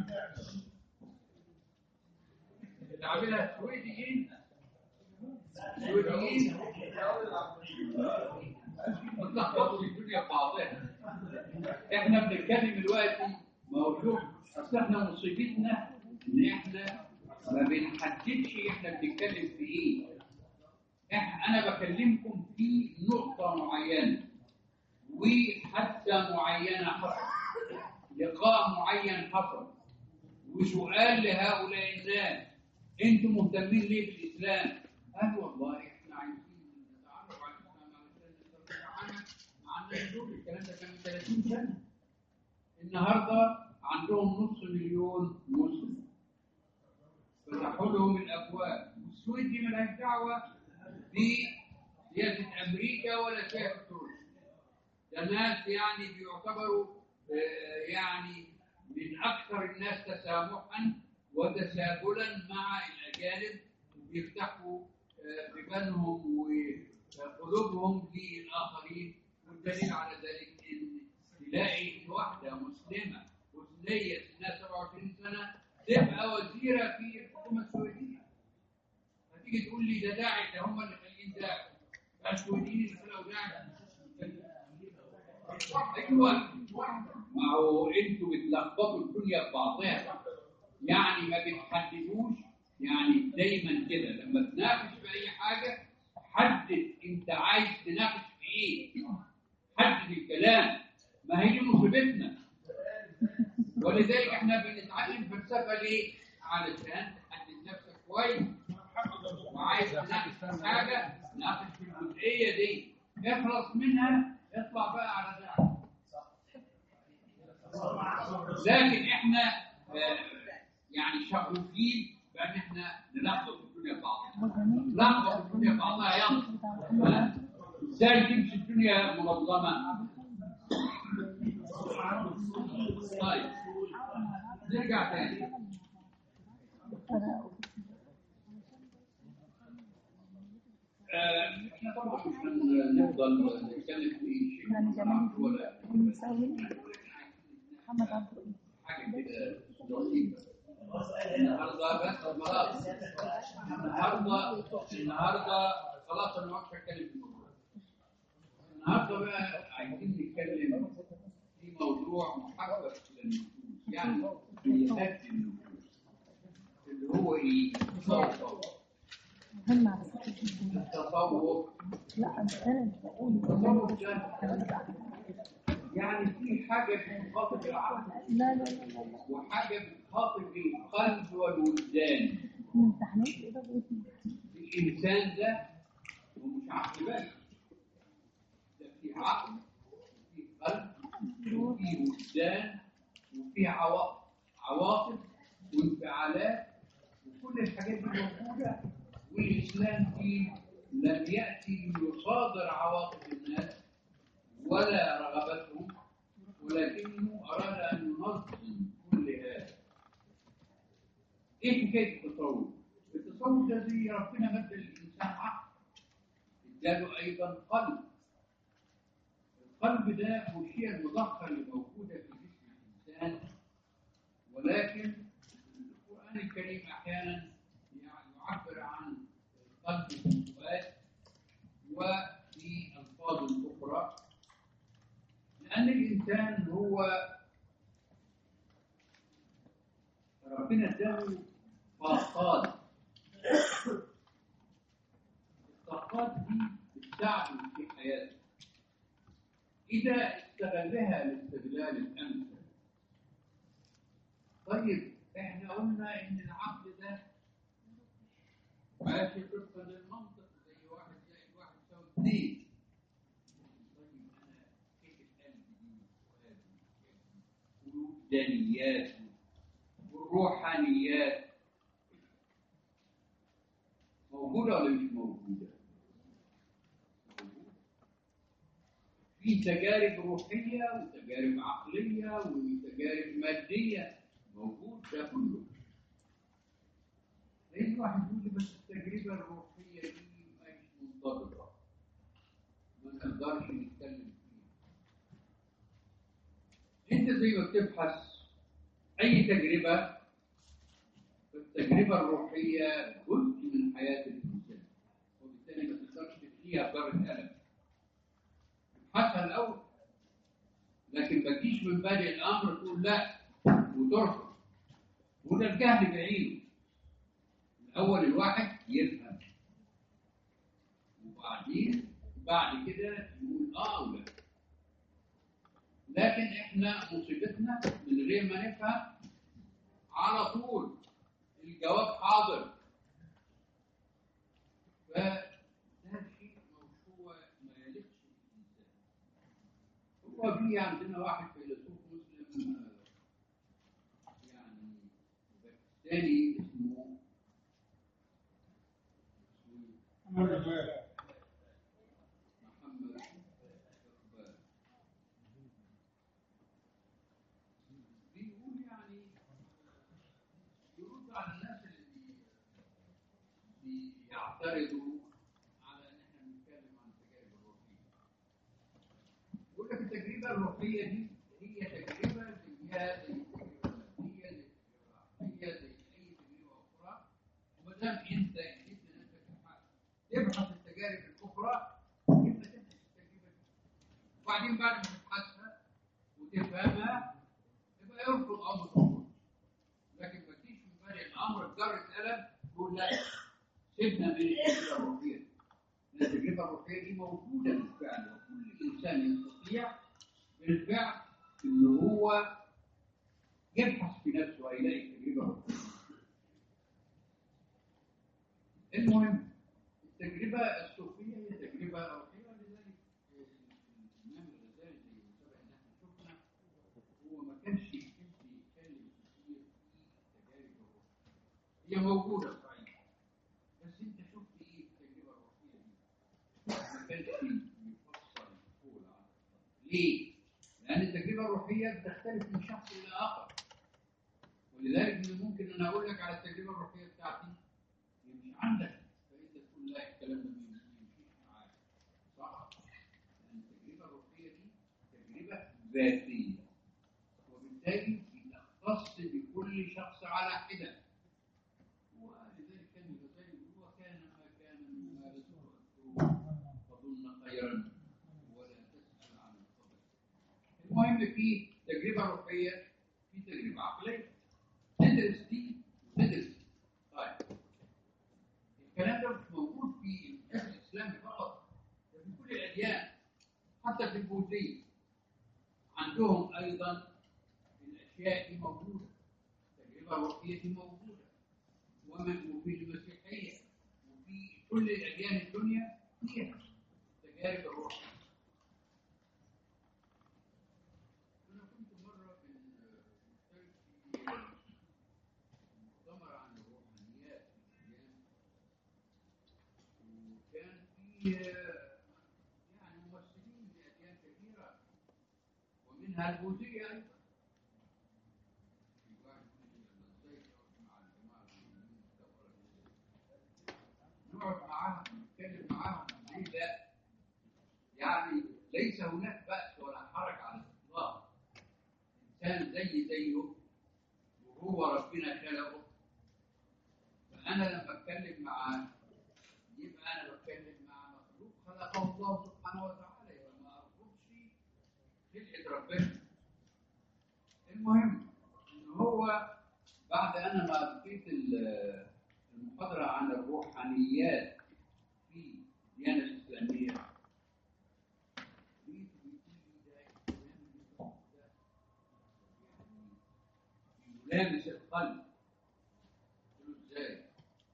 اللي عاملها السويديين السويديين اتلخبطوا الدنيا في بعضها احنا بنتكلم دلوقتي موضوع اصل احنا مصيبتنا ان احنا ما بنحددش احنا بنتكلم في ايه احنا انا بكلمكم في نقطة معينة وحادثة معينة حصل لقاء معين حصل وسؤال لهؤلاء الناس انتم مهتمين ليه بالاسلام؟ قال والله احنا عايزين نتعرف على الاسلام علشان نستطيع عنه مع الناس دول الكلام ده كان من 30 سنه النهارده عندهم نص مليون مسلم فتحوا لهم الابواب والسويد دي مالهاش دعوه بسياسه امريكا ولا سياسه روسيا ده ناس يعني بيعتبروا آه، يعني من اكثر الناس تسامحا وتساهلا مع الاجانب وبيفتحوا آه، بيبانهم وقلوبهم للاخرين والدليل على ذلك ان تلاقي واحده مسلمه مسلميه سنها 27 سنه تبقى وزيره في الحكومه السويديه هتيجي تقول لي ده داعش ده هم اللي خالقين داعش ده السويديين اللي خلقوا داعش ايوه ما هو انتوا بتلخبطوا الدنيا في بعضها يعني ما بتحددوش يعني دايما كده لما تناقش في اي حاجه حدد انت عايز تناقش في ايه حدد الكلام ما هي دي مصيبتنا ولذلك احنا بنتعلم فلسفه ليه؟ علشان تحدد نفسك كويس وعايز تناقش في حاجه ناقش في الجزئيه دي اخلص منها اطلع بقى على ده لكن احنا آه، يعني شغوفين بان احنا نلخبط الدنيا في بعضها نلخبط الدنيا في بعضها يلا ها؟ ازاي تمشي الدنيا منظمه طيب نرجع تاني آه، احنا طبعا مش هنفضل نتكلم في شيء يعني جمال ولا المساوي محمد عبد الرحيم حاجه كده لطيفه النهارده بس خلاص النهارده النهارده خلاص انا ما عادش هتكلم في الموضوع النهارده بقى عايزين نتكلم في موضوع محبب الى النفوس يعني بيهدي النفوس اللي هو ايه؟ التصوف مهم على فكرة جدا التصوف لا مش انا اللي بقول التصوف ده يعني في حاجه بتخاطب العقل لا لا لا لا لا وحاجه بتخاطب القلب والوجدان من تحليل ايه ده بيتي الانسان ده ومش عقل بس ده في عقل وفي قلب وفي وجدان وفي عواطف عواطف وانفعالات وكل الحاجات دي موجوده والاسلام دين لم ياتي ليصادر عواطف الناس ولا رغبتهم ولكنه اراد ان ينظم كل هذا ايه حكايه التصوف؟ التصوف ده زي ربنا مد للانسان عقل اداله ايضا قلب القلب ده مش هي المضخه اللي موجوده في جسم الانسان ولكن القران الكريم احيانا يعني يعبر عن القلب بالفؤاد وفي الفاظ اخرى لان الانسان هو ربنا اداه طاقات الطاقات دي بتساعده في حياته إذا استغلها الاستغلال الأمثل طيب احنا قلنا ان العقل ده ماشي طبقا للمنطق زي واحد زائد واحد يساوي اثنين طيب انا كيف القلب دي والوجدانيات والروحانيات موجودة ولا مش موجودة؟ موجودة. في تجارب روحية وتجارب عقلية وتجارب مادية موجود ده كله لأن واحد يقول لي بس التجربة الروحية دي مش منضبطة ما نقدرش نتكلم فيها أنت زي ما بتبحث أي تجربة التجربة الروحية جزء من حياة الإنسان وبالتالي ما تقدرش تخليها بضرب قلم ابحثها الأول لكن ما تجيش من بادئ الأمر تقول لا وترفض وده الجهل بعينه الأول الواحد يفهم وبعدين بعد كده يقول اه ولا لكن احنا مصيبتنا من غير ما نفهم على طول الجواب حاضر فده شيء مش هو ما يليقش بالانسان هو في عندنا واحد فيلسوف مسلم آه، يعني باكستاني اسمه اسمه محمد إقبال بيقول يعني يرد على الناس اللي بي- بيعترضوا على ان احنا بنتكلم عن التجارب الروحيه. يقول لك التجربه الروحيه دي هي تجربه زيها زي التجربه الماديه زي التجربه العقليه زي اي تجربه اخرى وما دام انت اديت لنفسك الحق تبحث التجارب الاخرى يبقى تبحث التجربه دي. وبعدين بعد ما تبحثها وتفهمها يبقى يرفض امر الخروج لكن ما تجيش من بادئ الامر بجرة قلم تقول لا سيبنا من التجربه الروحيه دي. لان التجربه الروحيه دي موجوده بالفعل وكل انسان يستطيع بالفعل ان هو يبحث في نفسه هيلاقي التجربه الروحيه المهم التجربه الصوفيه هي تجربه روحيه ولذلك الامام الغزالي زي ما سبق ان احنا شفنا هو ما كانش يحب يتكلم كتير في التجارب الروحيه هي موجوده صحيح بس انت شفت ايه في التجربه الروحيه دي؟ ما كانش يفصل يقول عنها ليه؟ لان التجربه الروحيه بتختلف من شخص الى اخر ولذلك من ممكن ان اقول لك على التجربه الروحيه بتاعتي هي مش عندك فانت تقول لا الكلام ده ما يمشيش معاك صح؟ لان التجربه الروحيه دي تجربه ذاتيه وبالتالي بتختص بكل شخص على حده ولذلك كان الغزالي يقول وكان ما كان مما رزقه فظن خيرا ولا تسال عن الخبر المهم في تجربه روحيه في تجربه عقليه تدرس دي وتدرس دي. طيب الكلام ده مش موجود في الكتاب الاسلامي فقط ده في كل الاديان حتى في البوذيه عندهم ايضا الاشياء دي موجوده التجربه الروحيه دي موجوده ومن- وفي المسيحيه وفي كل الاديان الدنيا فيها تجارب الروح انا كنت مره في مشترك في مؤتمر عن الروحانيات في الاديان وكان في يعني ممثلين لاديان كثيره ومنها البوذيه ايضا في واحد يقول لي ازاي تقعد مع الجماعه المسلمين ده؟ نقعد معاهم نتكلم معاهم ليه لا؟ يعني ليس هناك بأس ولا حرج على الإطلاق إنسان زي زيه وهو ربنا خلقه فأنا لما أتكلم معاه يبقى أنا بتكلم مع مخلوق خلقه الله سبحانه وتعالى يبقى ما أرفضش خلقة ربنا المهم إن هو بعد أنا ما بقيت ال- المحاضرة عن الروحانيات في الديانة الإسلامية يابس القلب قلت له ازاي؟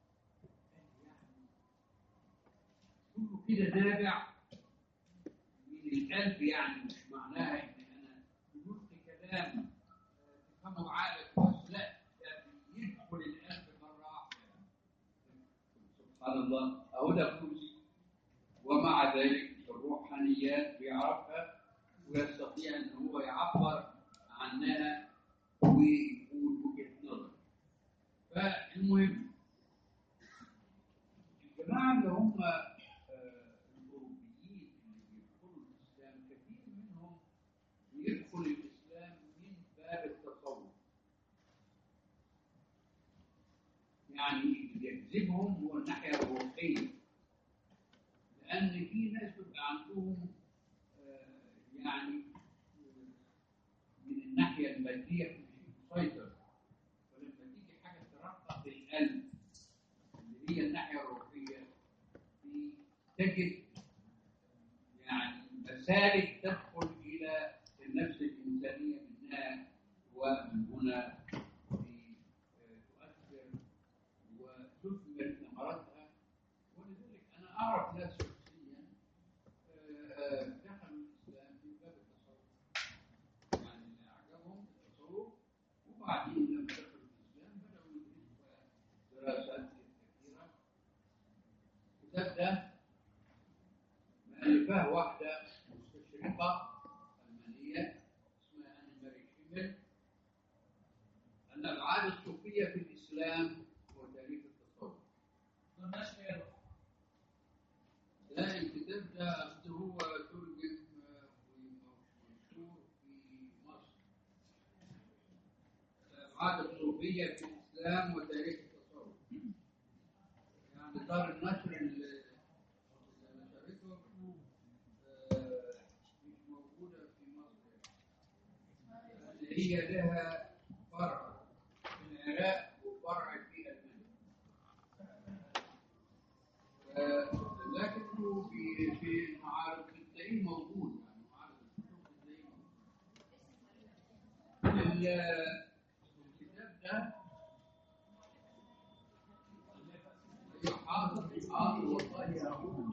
كله كده نابع من القلب يعني مش معناها ان انا قلت كلام آه، تفهمه بعقلك بس لا ده بيدخل القلب مره واحده سبحان الله اهو ده فوزي ومع ذلك الروحانيات بيعرفها ويستطيع ان هو يعبر عنها ويقول وجهه نظر فالمهم الجماعه اللي هم آه، الاوروبيين اللي بيدخلوا الاسلام كثير منهم بيدخل الاسلام من باب التصوف يعني اللي يجذبهم هو الناحيه الروحيه لان في ناس بيبقى عندهم آه، يعني آه، من الناحيه الماديه مش مسيطر ولما تيجي حاجه ترقق القلب اللي هي الناحيه الروحيه تجد يعني مسالك تدخل الى النفس الانسانيه منها ومن هنا في- آه، تؤثر وتثمر ثمرتها ولذلك انا اعرف ناس شخصيا آه، دخلوا الاسلام من باب التصوف يعني اللي اعجبهم التصوف وبعدين لما دخلوا الاسلام بداوا يدرسوا بقى دراسات كثيره الكتاب ده مؤلفاه واحده مستشرقه المانيه اسمها اني ماري شيمل ان العاده الصوفيه في الاسلام وتاريخ التصوف مالناش غيره ده الكتاب ده أصل هو ترجم آه، ومنشور في مصر العادة الصوفية في الإسلام وتاريخ التصوف يعني دار النشر اللي اللي نشرته آه، مش موجودة في مصر اللي هي لها فرع في العراق وفرع في ألمانيا آه، لكنه في في المعارض بتلاقيه موجود يعني معارض الكتب بتلاقيه موجود ال- الكتاب ده حاضر حاضر والله هقول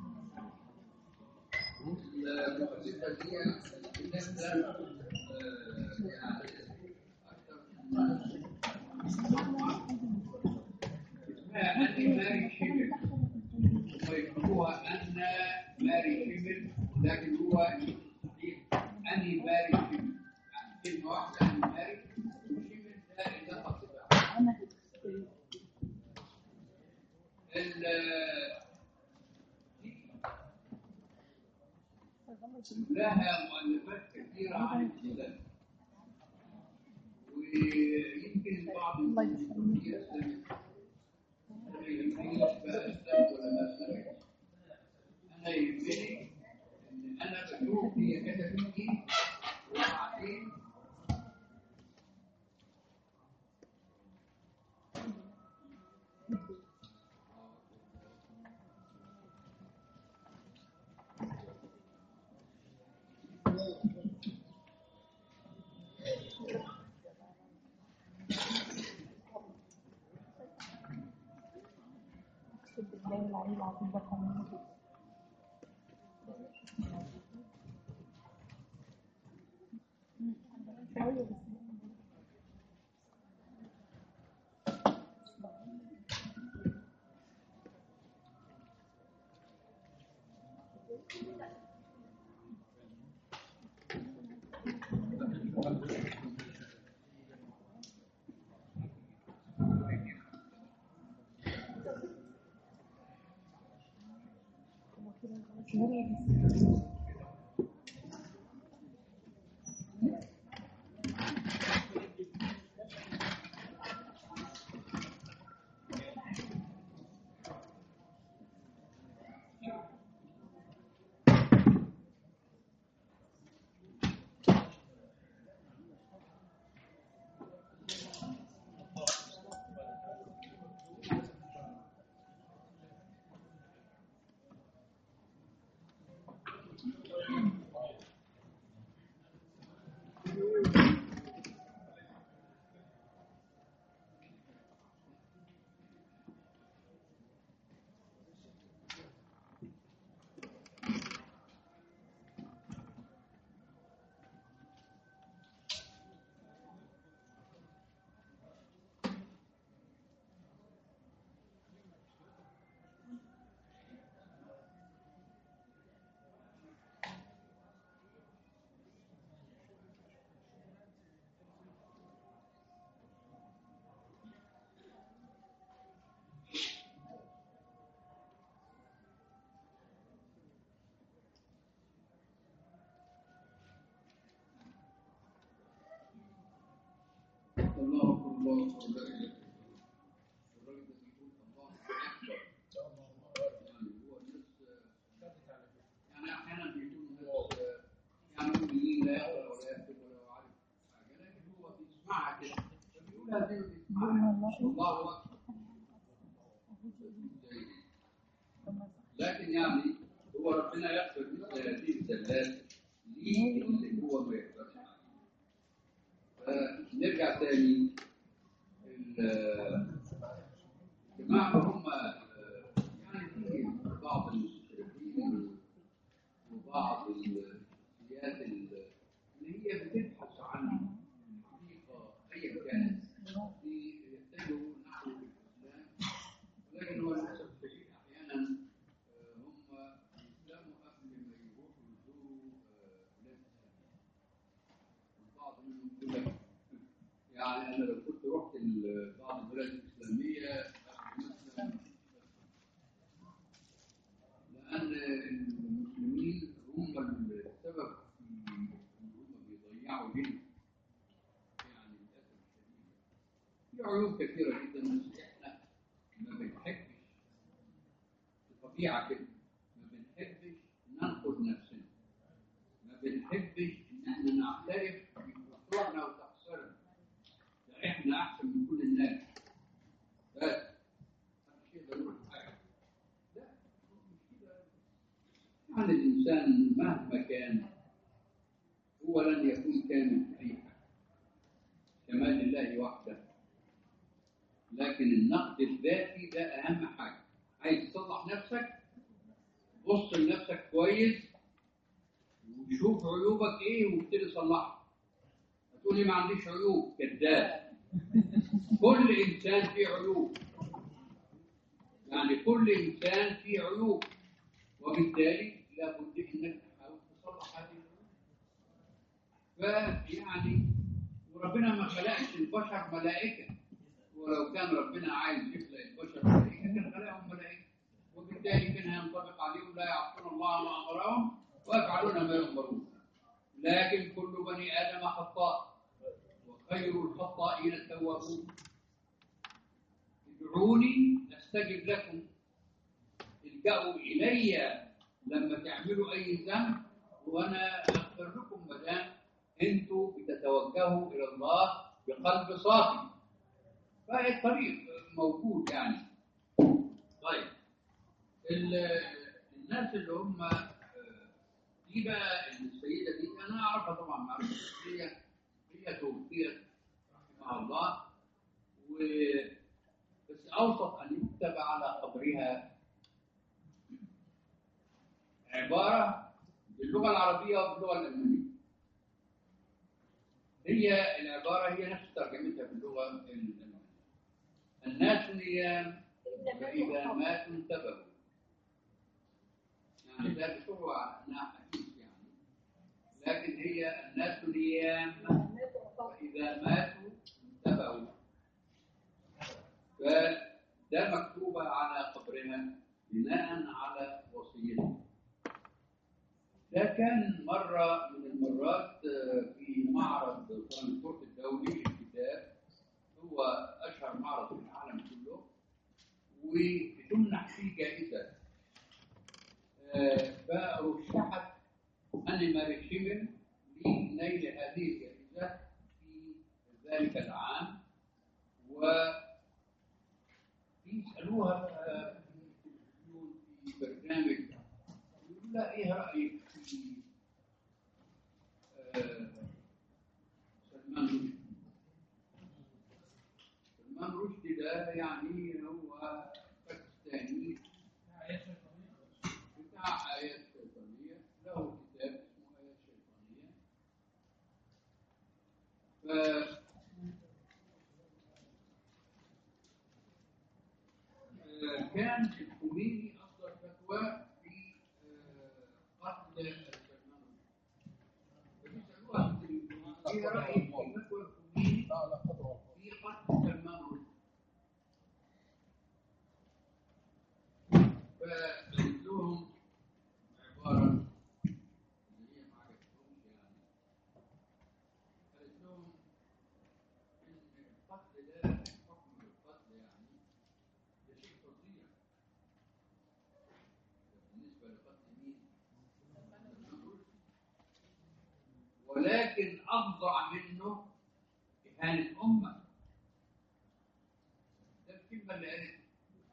المؤلفة دي الكتاب ده آه، يعني أكثر من اسمها أني ماري شيمل ويكتبوها أن ماري شيمل لكن هو صحيح أني ماري شيمل يعني كلمة واحدة أني ماري وشيمل ده إضافة بقى انا ال لها مؤلفات كثيرة عن الإسلام ويمكن البعض الله يقول يسلمك. هي إسلامية أنا يهمني بقى إسلام ولا ما إسلامية أنا يهمني إن أنا بشوف هي كتبت إيه وبعدين اقسم بالله العلي العظيم بفهم منه كده. مم. شوية بس. شوية بس. الله لا اله الا الله الراجل ده بيقول الله اكبر يعني هو الناس يعني احيانا بيكون الناس يعني مؤمنين لا يقرا ولا يكتب ولا عارف حاجه لكن هو بيسمعها كده فبيقولها زي ما بيسمعها الله اكبر لكن يعني هو ربنا يغفر مثل هذه الزلات ليه اللي هو ما يقدرش عليه. فنرجع تاني ال- الجماعة هم آه، يعني في بعض المستشرقين وبعض الشخصيات اللي هي بتبحث عن حقيقة أيا كانت في يتجهوا نحو الإسلام ولكن هو للأسف الشديد أحيانا آه، هم يسلموا قبل ما يروحوا يزوروا آه، بلاد الإسلام البعض منهم يقول لك يعني انا لو كنت رحت ال- بعض البلاد الاسلاميه مثلا لان المسلمين هم السبب في ان هم بيضيعوا دينهم يعني للاسف الشديد في عيوب كثيره جدا بس احنا ما بنحبش الطبيعه كده ما بنحبش ننقد نفسنا ما بنحبش ان احنا نعترف بقصورنا وتقصيرنا ده احنا احسن من كل الناس بس محدش يقدر يقول حاجه لا مش كده يعني الانسان مهما كان هو لن يكون كامل في اي حاجه كمال لله وحده لكن النقد الذاتي ده اهم حاجه عايز تصلح نفسك بص لنفسك كويس وشوف عيوبك ايه وابتدي صلحها هتقول لي ما عنديش عيوب كذاب كل انسان فيه عيوب يعني كل انسان فيه عيوب وبالتالي لابد انك تحاول تصلح هذه العيوب فيعني وربنا ما خلقش البشر ملائكه ولو كان ربنا عايز يخلق البشر ملائكه كان خلقهم ملائكه وبالتالي كان هينطبق عليهم لا يعصون الله ما امرهم ويفعلون ما يؤمرون لكن كل بني ادم خطاء وخير الخطائين التوابون ادعوني استجب لكم الجأوا الي لما تعملوا اي ذنب وانا اغفر لكم ما دام انتوا بتتوجهوا الى الله بقلب صافي فالطريق موجود يعني طيب ال- الناس اللي هم آه، دي بقى السيدة دي أنا أعرفها طبعا معرفة شخصية هي توفيت رحمها الله و بس أوصف أن يكتب على قبرها عبارة باللغة العربية وباللغة الألمانية هي العبارة هي نفس ترجمتها باللغة الألمانية الناس نيام فإذا ماتوا انتبهوا يعني ده بسرعة على أنها حديث يعني لكن هي الناس نيام فإذا ماتوا انتبهوا فده مكتوبة على قبرها بناء على وصيتها ده كان مرة من المرات آه، في معرض فرانكفورت الدولي للكتاب هو أشهر معرض في العالم كله وبتمنح فيه جائزة آه، فرشحت أني ماري شيمل لنيل هذه الجائزة في ذلك العام و يسألوها بقى في التلفزيون في برنامج يقول لها إيه رأيك في آه، سلمان رشدي سلمان رشدي ده يعني هو باكستاني بتاع آيات شيطانية له كتاب اسمه آيات شيطانية ف آه، كان الخميني أصدر فتوى في آه، قتل سلمان رشدي فبيسألوها في التلفزيون إيه رأيك في فتوى الخميني في قتل سلمان رشدي فقلت لهم عبارة اللي هي ما عجبتهمش يعني قلت لهم إن القتل ده بالنسبة لقتل مين؟ ولكن أفظع منه إهانة أمة ده الكلمة اللي قالت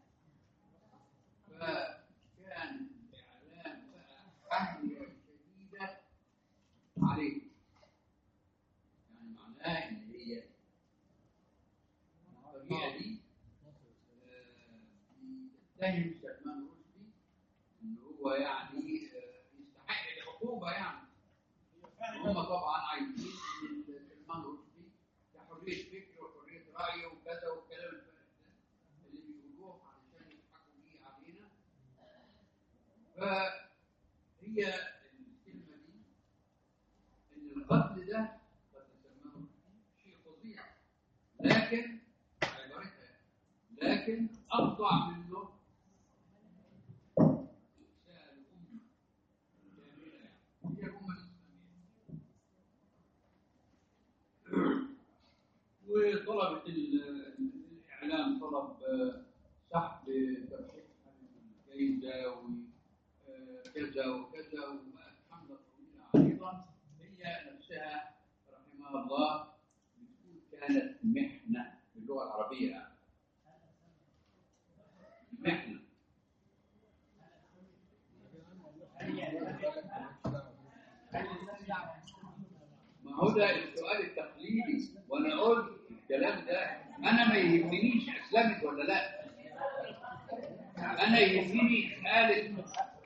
فكان الإعلام بقى حمية شديدة عليه يعني معناها إن هي الطريقة دي آه، بتتهم سلمان رشدي إن هو يعني آه، يستحق العقوبة يعني هم طبعا عايزين ان سلمان رشدي ده حريه فكر وحريه راي وكذا والكلام الفارغ ده اللي بيقولوه علشان يضحكوا بيه علينا فهي الكلمه دي ان القتل ده قتل سلمان رشدي شيء فظيع لكن عبارتها لكن افظع منه إساءة الأمة كاملة يعني هي الأمة الإسلامية وطلبت ال- الإعلام طلب آه، سحب ترشيح الجائزة وكذا وكذا وبقت حملة طويلة عريضة هي نفسها رحمها الله بتقول كانت محنة باللغة العربية يعني محنة ما هو ده السؤال التقليدي وانا قلت الكلام ده انا ما يهمنيش اسلمت ولا لا انا يهمني قالت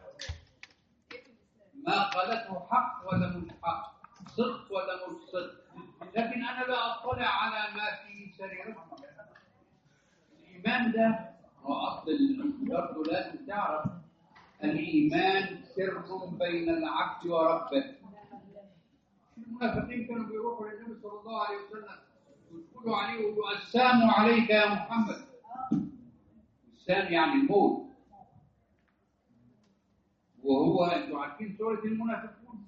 ما قالته حق ولا مش حق صدق ولا مش صدق لكن انا لا اطلع على ما في سريرتها الايمان ده هو اصل برضه لازم تعرف الايمان سر بين العبد وربه المنافقين كانوا بيروحوا للنبي صلى الله عليه وسلم ويقولوا عليه ويقولوا السلام عليك يا محمد السلام يعني الموت وهو انتوا عارفين سوره المنافقون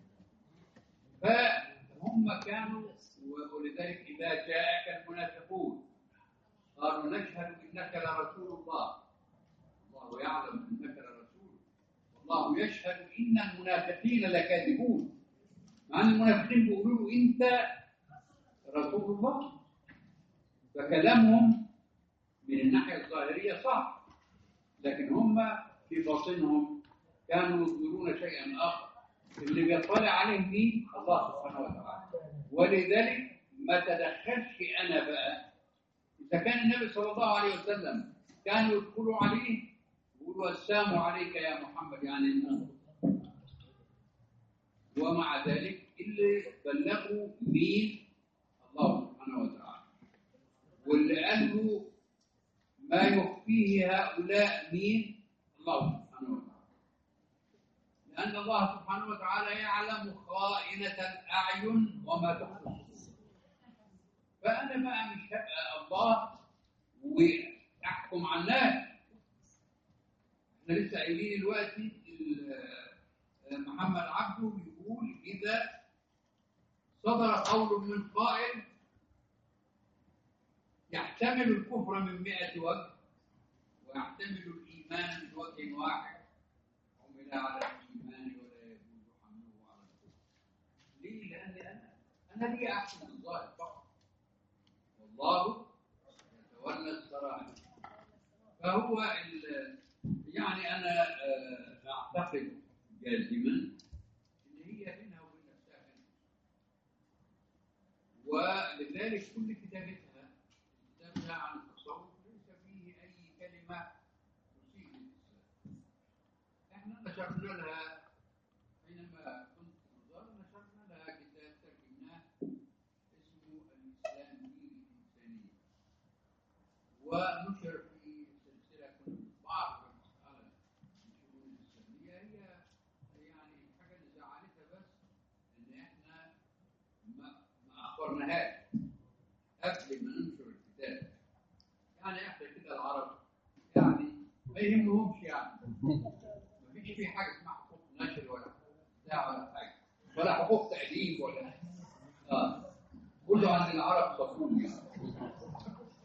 فهم كانوا ولذلك اذا جاءك المنافقون قالوا نشهد انك لرسول الله الله يعلم انك لرسول والله يشهد ان المنافقين لكاذبون مع ان المنافقين بيقولوا له انت رسول الله فكلامهم من الناحيه الظاهريه صح لكن هم في باطنهم كانوا يقولون شيئا اخر اللي بيطلع عليه مين الله سبحانه وتعالى ولذلك ما تدخلش انا بقى اذا كان النبي صلى الله عليه وسلم كانوا يدخلوا عليه يقولوا السلام عليك يا محمد يعني الموت ومع ذلك اللي بلغوا مين الله سبحانه وتعالى واللي قال له ما يخفيه هؤلاء مين الله سبحانه وتعالى لأن الله سبحانه وتعالى يعلم خائنة الأعين وما تخفي الصدور فأنا بقى مش هبقى الله وأحكم على الناس احنا لسه قايلين دلوقتي ال- محمد عبده بيقول إذا صدر قول من قائل يحتمل الكفر من مئة وجه ويحتمل الإيمان من وجه واحد حمل على الإيمان ولا يجوز حمله على الكفر ليه؟ لأن أنا أنا لي أحسن الظاهر فقط والله يتولى السرائر فهو ال- يعني أنا آه، أعتقد جازما ان هي بينها وبين نفسها كلمه ولذلك كل كتابتها كتابها عن التصوف ليس فيه اي كلمه تسيء للاسلام احنا نشرنا لها حينما كنت في الوزاره نشرنا لها كتاب ترجمناه اسمه الاسلام دين الانسانيه ونشر في سلسله كنا بنطبعها في المساله الشؤون الاسلاميه هي يعني الحاجه اللي زعلتها بس ان احنا ما ما اخبرناهاش قبل ما ننشر الكتاب يعني احنا كده العرب يعني ما يهمهمش يعني ما فيش في حاجه اسمها حقوق نشر ولا بتاع ولا حاجه ولا حقوق تأليف ولا اه كله عند العرب صفون يعني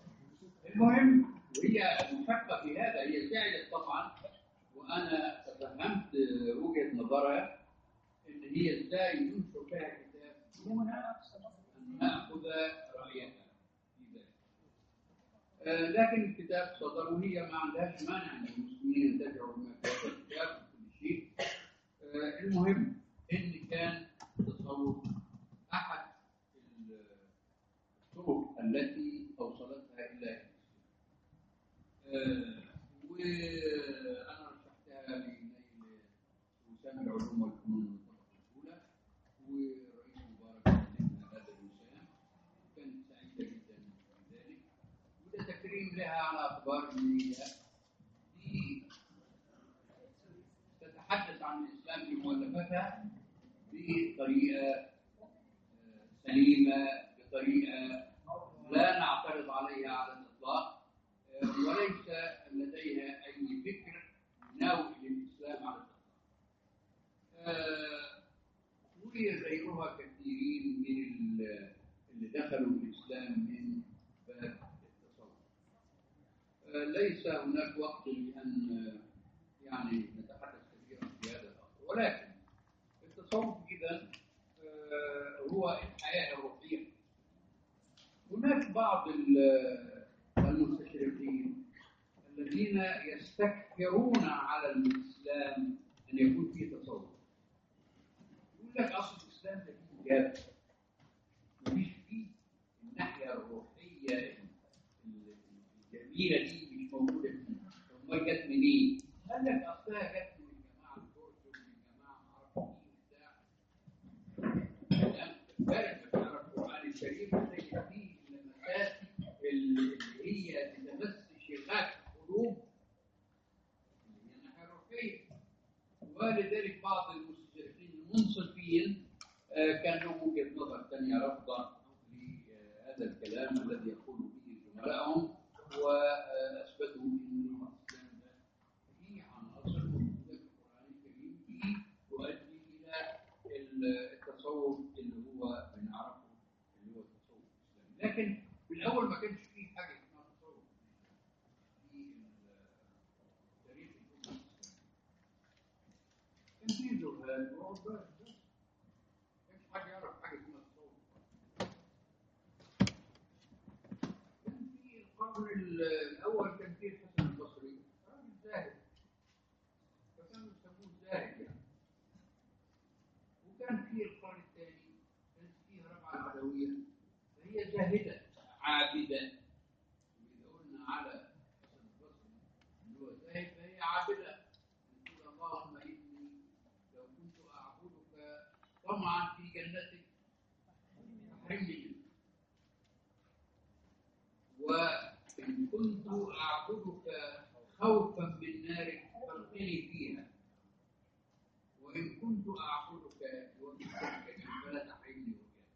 المهم وهي مشقه في هذا هي زعلت طبعا وانا تفهمت فهمت وجهه نظرها ان هي ازاي ينشر فيها كتاب دون ان ناخذ رايها في ذلك. آه، لكن الكتاب صدر وهي ما عندهاش مانع ان المسلمين ينتفعوا بما في هذا الكتاب وكل شيء. آه، المهم ان كان تصور احد الطرق التي اوصلتها الى آه، وانا رشحتها لنيل وسام العلوم والفنون الطبقه الاولى ورئيس مبارك كلمنا هذا الوسام كانت سعيده جدا بذلك وده تكريم لها على اعتبار ان هي دي تتحدث عن الاسلام في مؤلفاتها بطريقه آه، سليمه بطريقه لا نعترض عليها على الاطلاق آه، وليس لديها اي فكر ناوي للاسلام على الاطلاق. آه، وغيرها كثيرين من ال- اللي دخلوا الاسلام من باب التصوف. آه، ليس هناك وقت لان آه، يعني نتحدث كثيرا في هذا الامر ولكن التصوف اذا آه، هو الحياه الروحيه هناك بعض ال- المستشرقين الذين يستكثرون على الاسلام ان يكون فيه تصوف يقول لك اصل الاسلام ده فيه جاب مفيش فيه الناحيه الروحيه الجميله دي مش موجوده فيه طب ما جت منين؟ قال لك اصلها جت من الجماعه الترك ومن الجماعه ما اعرفش مين بتاع فارق بتعرف القرآن الكريم هتلاقي فيه اللمسات اللي هي تتمس شغاف القلوب اللي هي الناحية الروحية ولذلك بعض المستشرقين المنصفين آه، كان لهم وجهة نظر ثانية رفضا لهذا الكلام الذي يقول به زملائهم وأثبتوا أن الإسلام ده فيه عناصر موجودة في القرآن الكريم فيه تؤدي إلى التصوف اللي هو بنعرفه اللي هو التصوف الاسلامي لكن في الاول ما كانش فيه حاجه اسمها تصوف في ال- تاريخ الامه الاسلاميه كان فيه زهاد وعباد بس ما كانش حد يعرف حاجه اسمها تصوف كان في القرن ال- الاول كان فيه الحسن البصري راجل زاهد فكانوا يسموه زاهد يعني وكان في القرن الثاني كانت فيها ربعة العدوية فهي زاهدة عابدة وإذا قلنا على حسن البصري اللي هو زاهد فهي عابدة نقول اللهم إني لو كنت أعبدك طمعا في جنتك أحرمني منك وإن كنت أعبدك خوفا من نارك فالقني فيها وإن كنت أعبدك وجدتك فلا تحرمني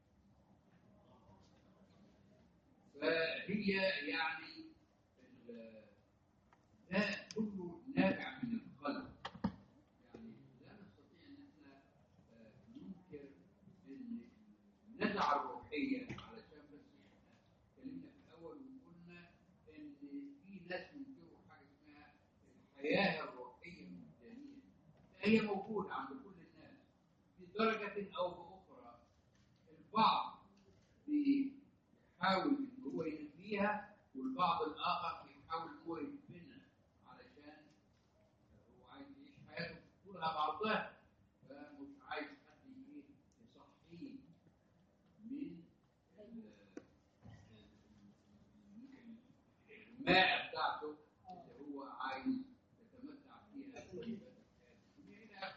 وجهك فهي يعني ال- ده كله نابع من القلب يعني لا نستطيع ان احنا آه، ننكر ان النزعه الروحيه علشان بس احنا اتكلمنا في الاول وقلنا ان في ناس ينكروا حاجه اسمها الحياه الروحيه الوجدانيه هي موجودة عند كل الناس بدرجة أو بأخرى البعض بيحاول إن هو ينميها والبعض الآخر بيحاول إن هو يدفنها علشان هو عايز يعيش حياته كلها بعضها فمش عايز حد إيه يصحيه من ال- الماء بتاعته اللي هو عايز يتمتع فيها بطيبات الحياة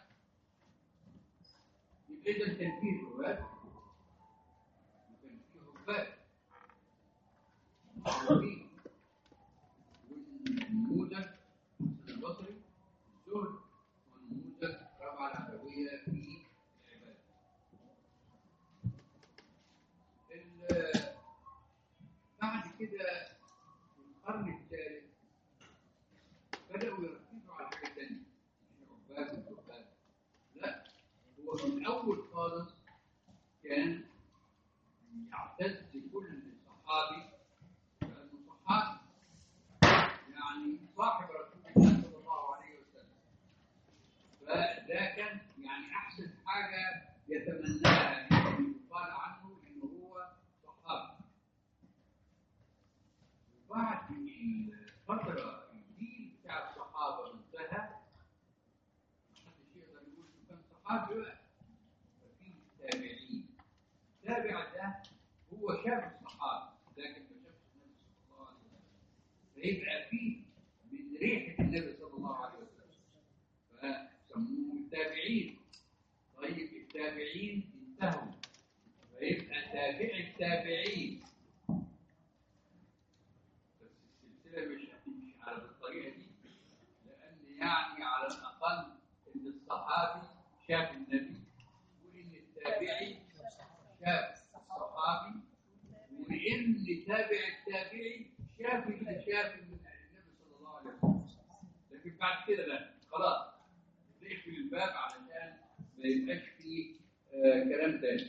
يبقى إذا كان فيه روايات وكان فيه روايات معروفين والنموذج حسن البصري الزهد والنموذج رفع العدوية في العبادة ال- بعد كده في القرن الثالث بدأوا يركزوا على حاجة تانية مش عباد والزهاد لا هو من الأول خالص كان يعتز كل صحابي بأنه صحابي يعني صاحب رسول الله صلى الله عليه وسلم حاجه يتمناها ان يقال عنه ان هو صحابي وبعد الفتره الجيل بتاع الصحابه انتهى محدش يقدر يقول إنه كان صحابي بقى ففي تابعين التابع ده هو شاف الصحابه لكن ما شافش النبي صلى الله عليه وسلم فيبقى فيه من ريحه النبي صلى الله عليه وسلم فسموهم التابعين طيب التابعين انتهوا فيبقى تابع التابعين بس السلسله مش هتمشي على الطريقه دي لان يعني على الاقل ان الصحابي شاف النبي وان التابعي شاف الصحابي وان تابع التابعي شاف اللي شاف من النبي صلى الله عليه وسلم لكن بعد كده لا خلاص نقفل الباب علشان ما يبقاش فيه آه كلام تاني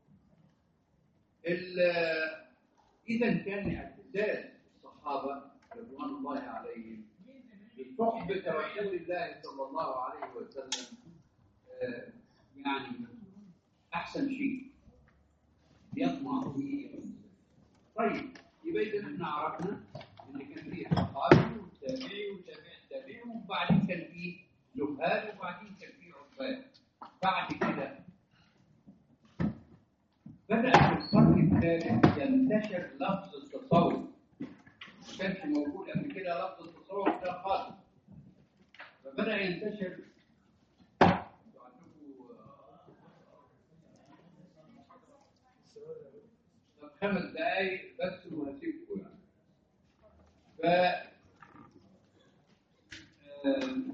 ال- اذا كان اعتزاز الصحابه رضوان الله عليهم بصحبه رسول الله صلى الله عليه وسلم آه يعني احسن شيء يطمع فيه طيب يبقى اذا احنا عرفنا ان كان فيه صحابي وتابعي وتابع التابعي وبعدين كان فيه زهاد وبعدين كان فيه عباد بعد كده بدأ في القرن الثالث ينتشر لفظ التصوف ما كانش موجود قبل كده لفظ التصوف ده خالص فبدأ ينتشر انتوا عندكم، آه، طب خمس دقايق بس وهسيبكم يعني ف آه،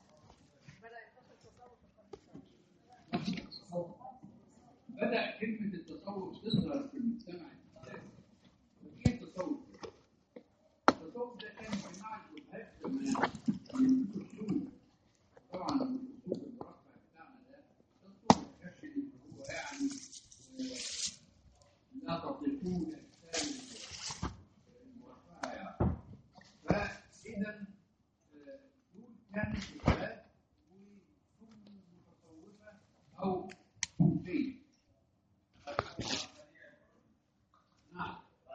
بدأ كلمة التصوف تظهر في المجتمع الإسلامي. وإيه التصوف؟ التصوف ده كان جماعة الجهاد زمان من الأصول. طبعا الأصول المرفع بتاعنا ده التصوف يكفي إن هو يعني آه، لا تطلقون أجسام المرفعة يعني. فإذا آه، دول كانوا جهاد وكل متصوفة أو صوفية. نعم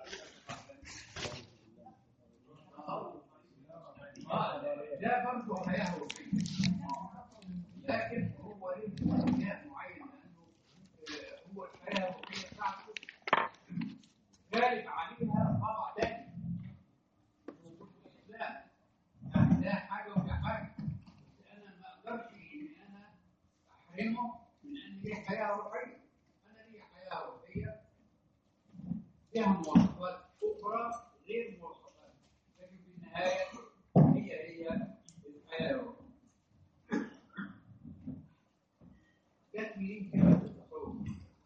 آه، ده برضه حياة روحية لكن هو له حياة معينة لأنه آه، هو الحياة الروحية بتاعته غالب عليها طبع تاني وجود الإسلام يعني ده حاجة وده حاجة بس أنا ما أقدرش إن أنا أحرمه من أن ليه حياة روحية أنا لي حياة روحية فيها مواصفات أخرى غير مواصفات لكن في النهاية هي هي الحياة الروحية جت منين كلمة التصوف؟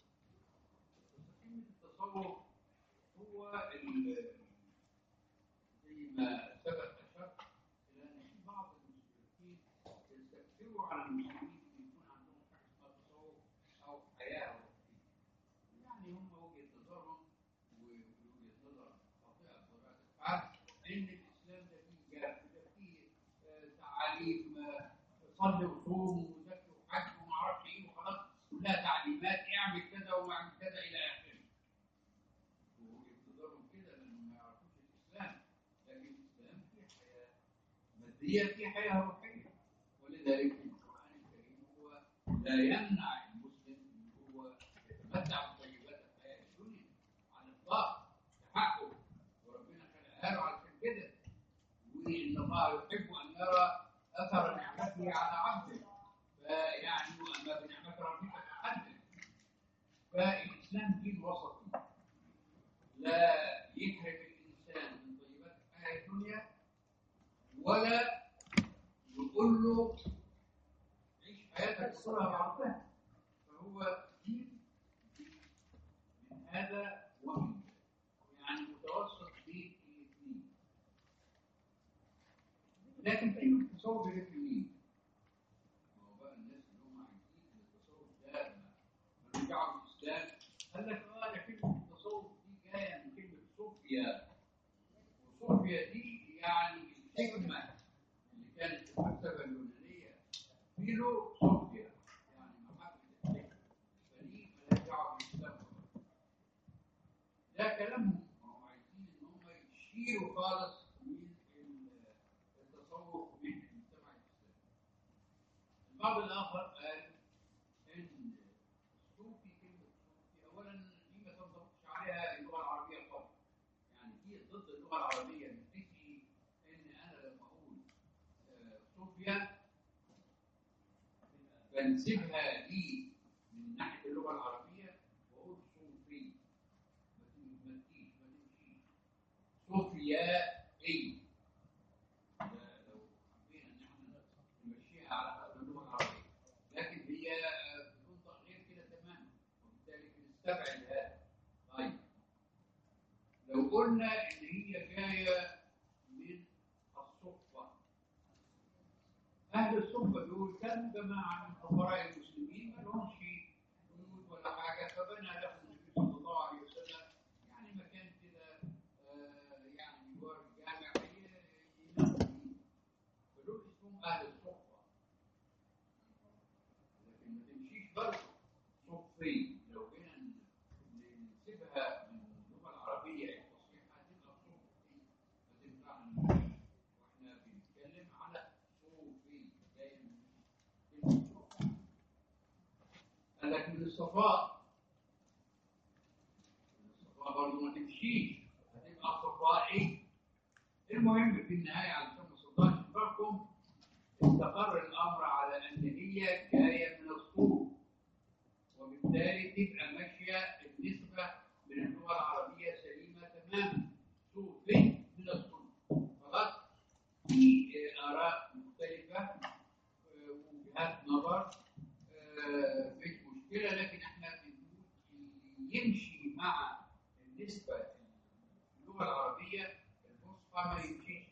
كلمة التصوف هو ال- زي ما سبق أشرت إلى أن في بعض المشركين يستكثروا على المسلمين أن يكون عندهم حاجة اسمها تصوف أو حياة روحية. يعني هم وجهة نظرهم ووجهة نظر خاطئة بطبيعة الحال إن الإسلام ده فيه جهل ده فيه آه، تعاليم آه، صلي وصوم وزكي وحج وما اعرفش ايه وخلاص كلها تعليمات اعمل كذا واعمل كذا الى اخره. ووجهة نظرهم كده لانهم ما يعرفوش الاسلام لكن الاسلام فيه حياه ماديه فيه حياه روحيه ولذلك القران الكريم هو لا يمنع المسلم ان هو يتمتع بطيبات الحياه الدنيا على الاطلاق ده حقه وربنا خلقها له علشان كده وان الله يحب ان يرى اثر نعمته على عبده فيعني اما بنعمه ربك فحدث فالاسلام دين وسطي لا يكرم الانسان من طيبات الحياه الدنيا ولا يقول له عيش حياتك كلها مع ربنا فهو دين من هذا ومن ذاك. يعني متوسط بين الاثنين لكن في التصوف الاثنين هو بقى الناس اللي هم عايزين ان التصوف ده ما رجعوا الاسلام قال لك اه ده كلمه التصوف دي جايه من كلمه صوفيا وصوفيا دي يعني الحكمه اللي كانت في الفلسفه اليونانيه فيلو صوفيا يعني محبه خالص من ال- التصوف من المجتمع الاسلامي. البعض الاخر قال ان الصوفي كلمه صوفي اولا دي ما تنطبقش عليها اللغه العربيه خالص. يعني دي ضد اللغه العربيه بتيجي ان انا لما اقول آه، صوفيا بنسبها لي من ناحيه اللغه العربيه واقول صوفي ما تم- ما تجيش ما تمشيش صوفيائي ده لو حبينا ان احنا نمشيها على قد اللغه العربيه لكن هي آه، بتنطق غير كده تماما وبالتالي بنستبعد هذا طيب لو قلنا ان هي جايه من الصفه اهل الصفه دول كانوا جماعه من فقراء المسلمين ما لهمش بنود ولا حاجه فبنى لهم النبي صلى الله عليه وسلم يعني مكان كده آه، يعني جوار الجامع يناموا فيه فدول اسمهم اهل الصفه لكن ما تمشيش برضه صفي لو جينا نسيبها من اللغه العربيه الفصيحه هتبقى صفي ما تنفعناش واحنا بنتكلم على صوفي جاي من كلمه صوفي قال لك من الصفاء من الصفاء برضه ما تمشيش هتبقى صفائي المهم في النهايه علشان ما صدقش دماغكم استقر الامر على ان هي جايه من الصوف وبالتالي تبقى ماشيه النسبه من اللغه العربيه سليمه تماما صوفي من الصوف خلاص في آه، اراء مختلفه آه، وجهات نظر آه، مش مشكله لكن احنا بنقول اللي يمشي مع النسبه اللغه العربيه الفصحى ما يمشيش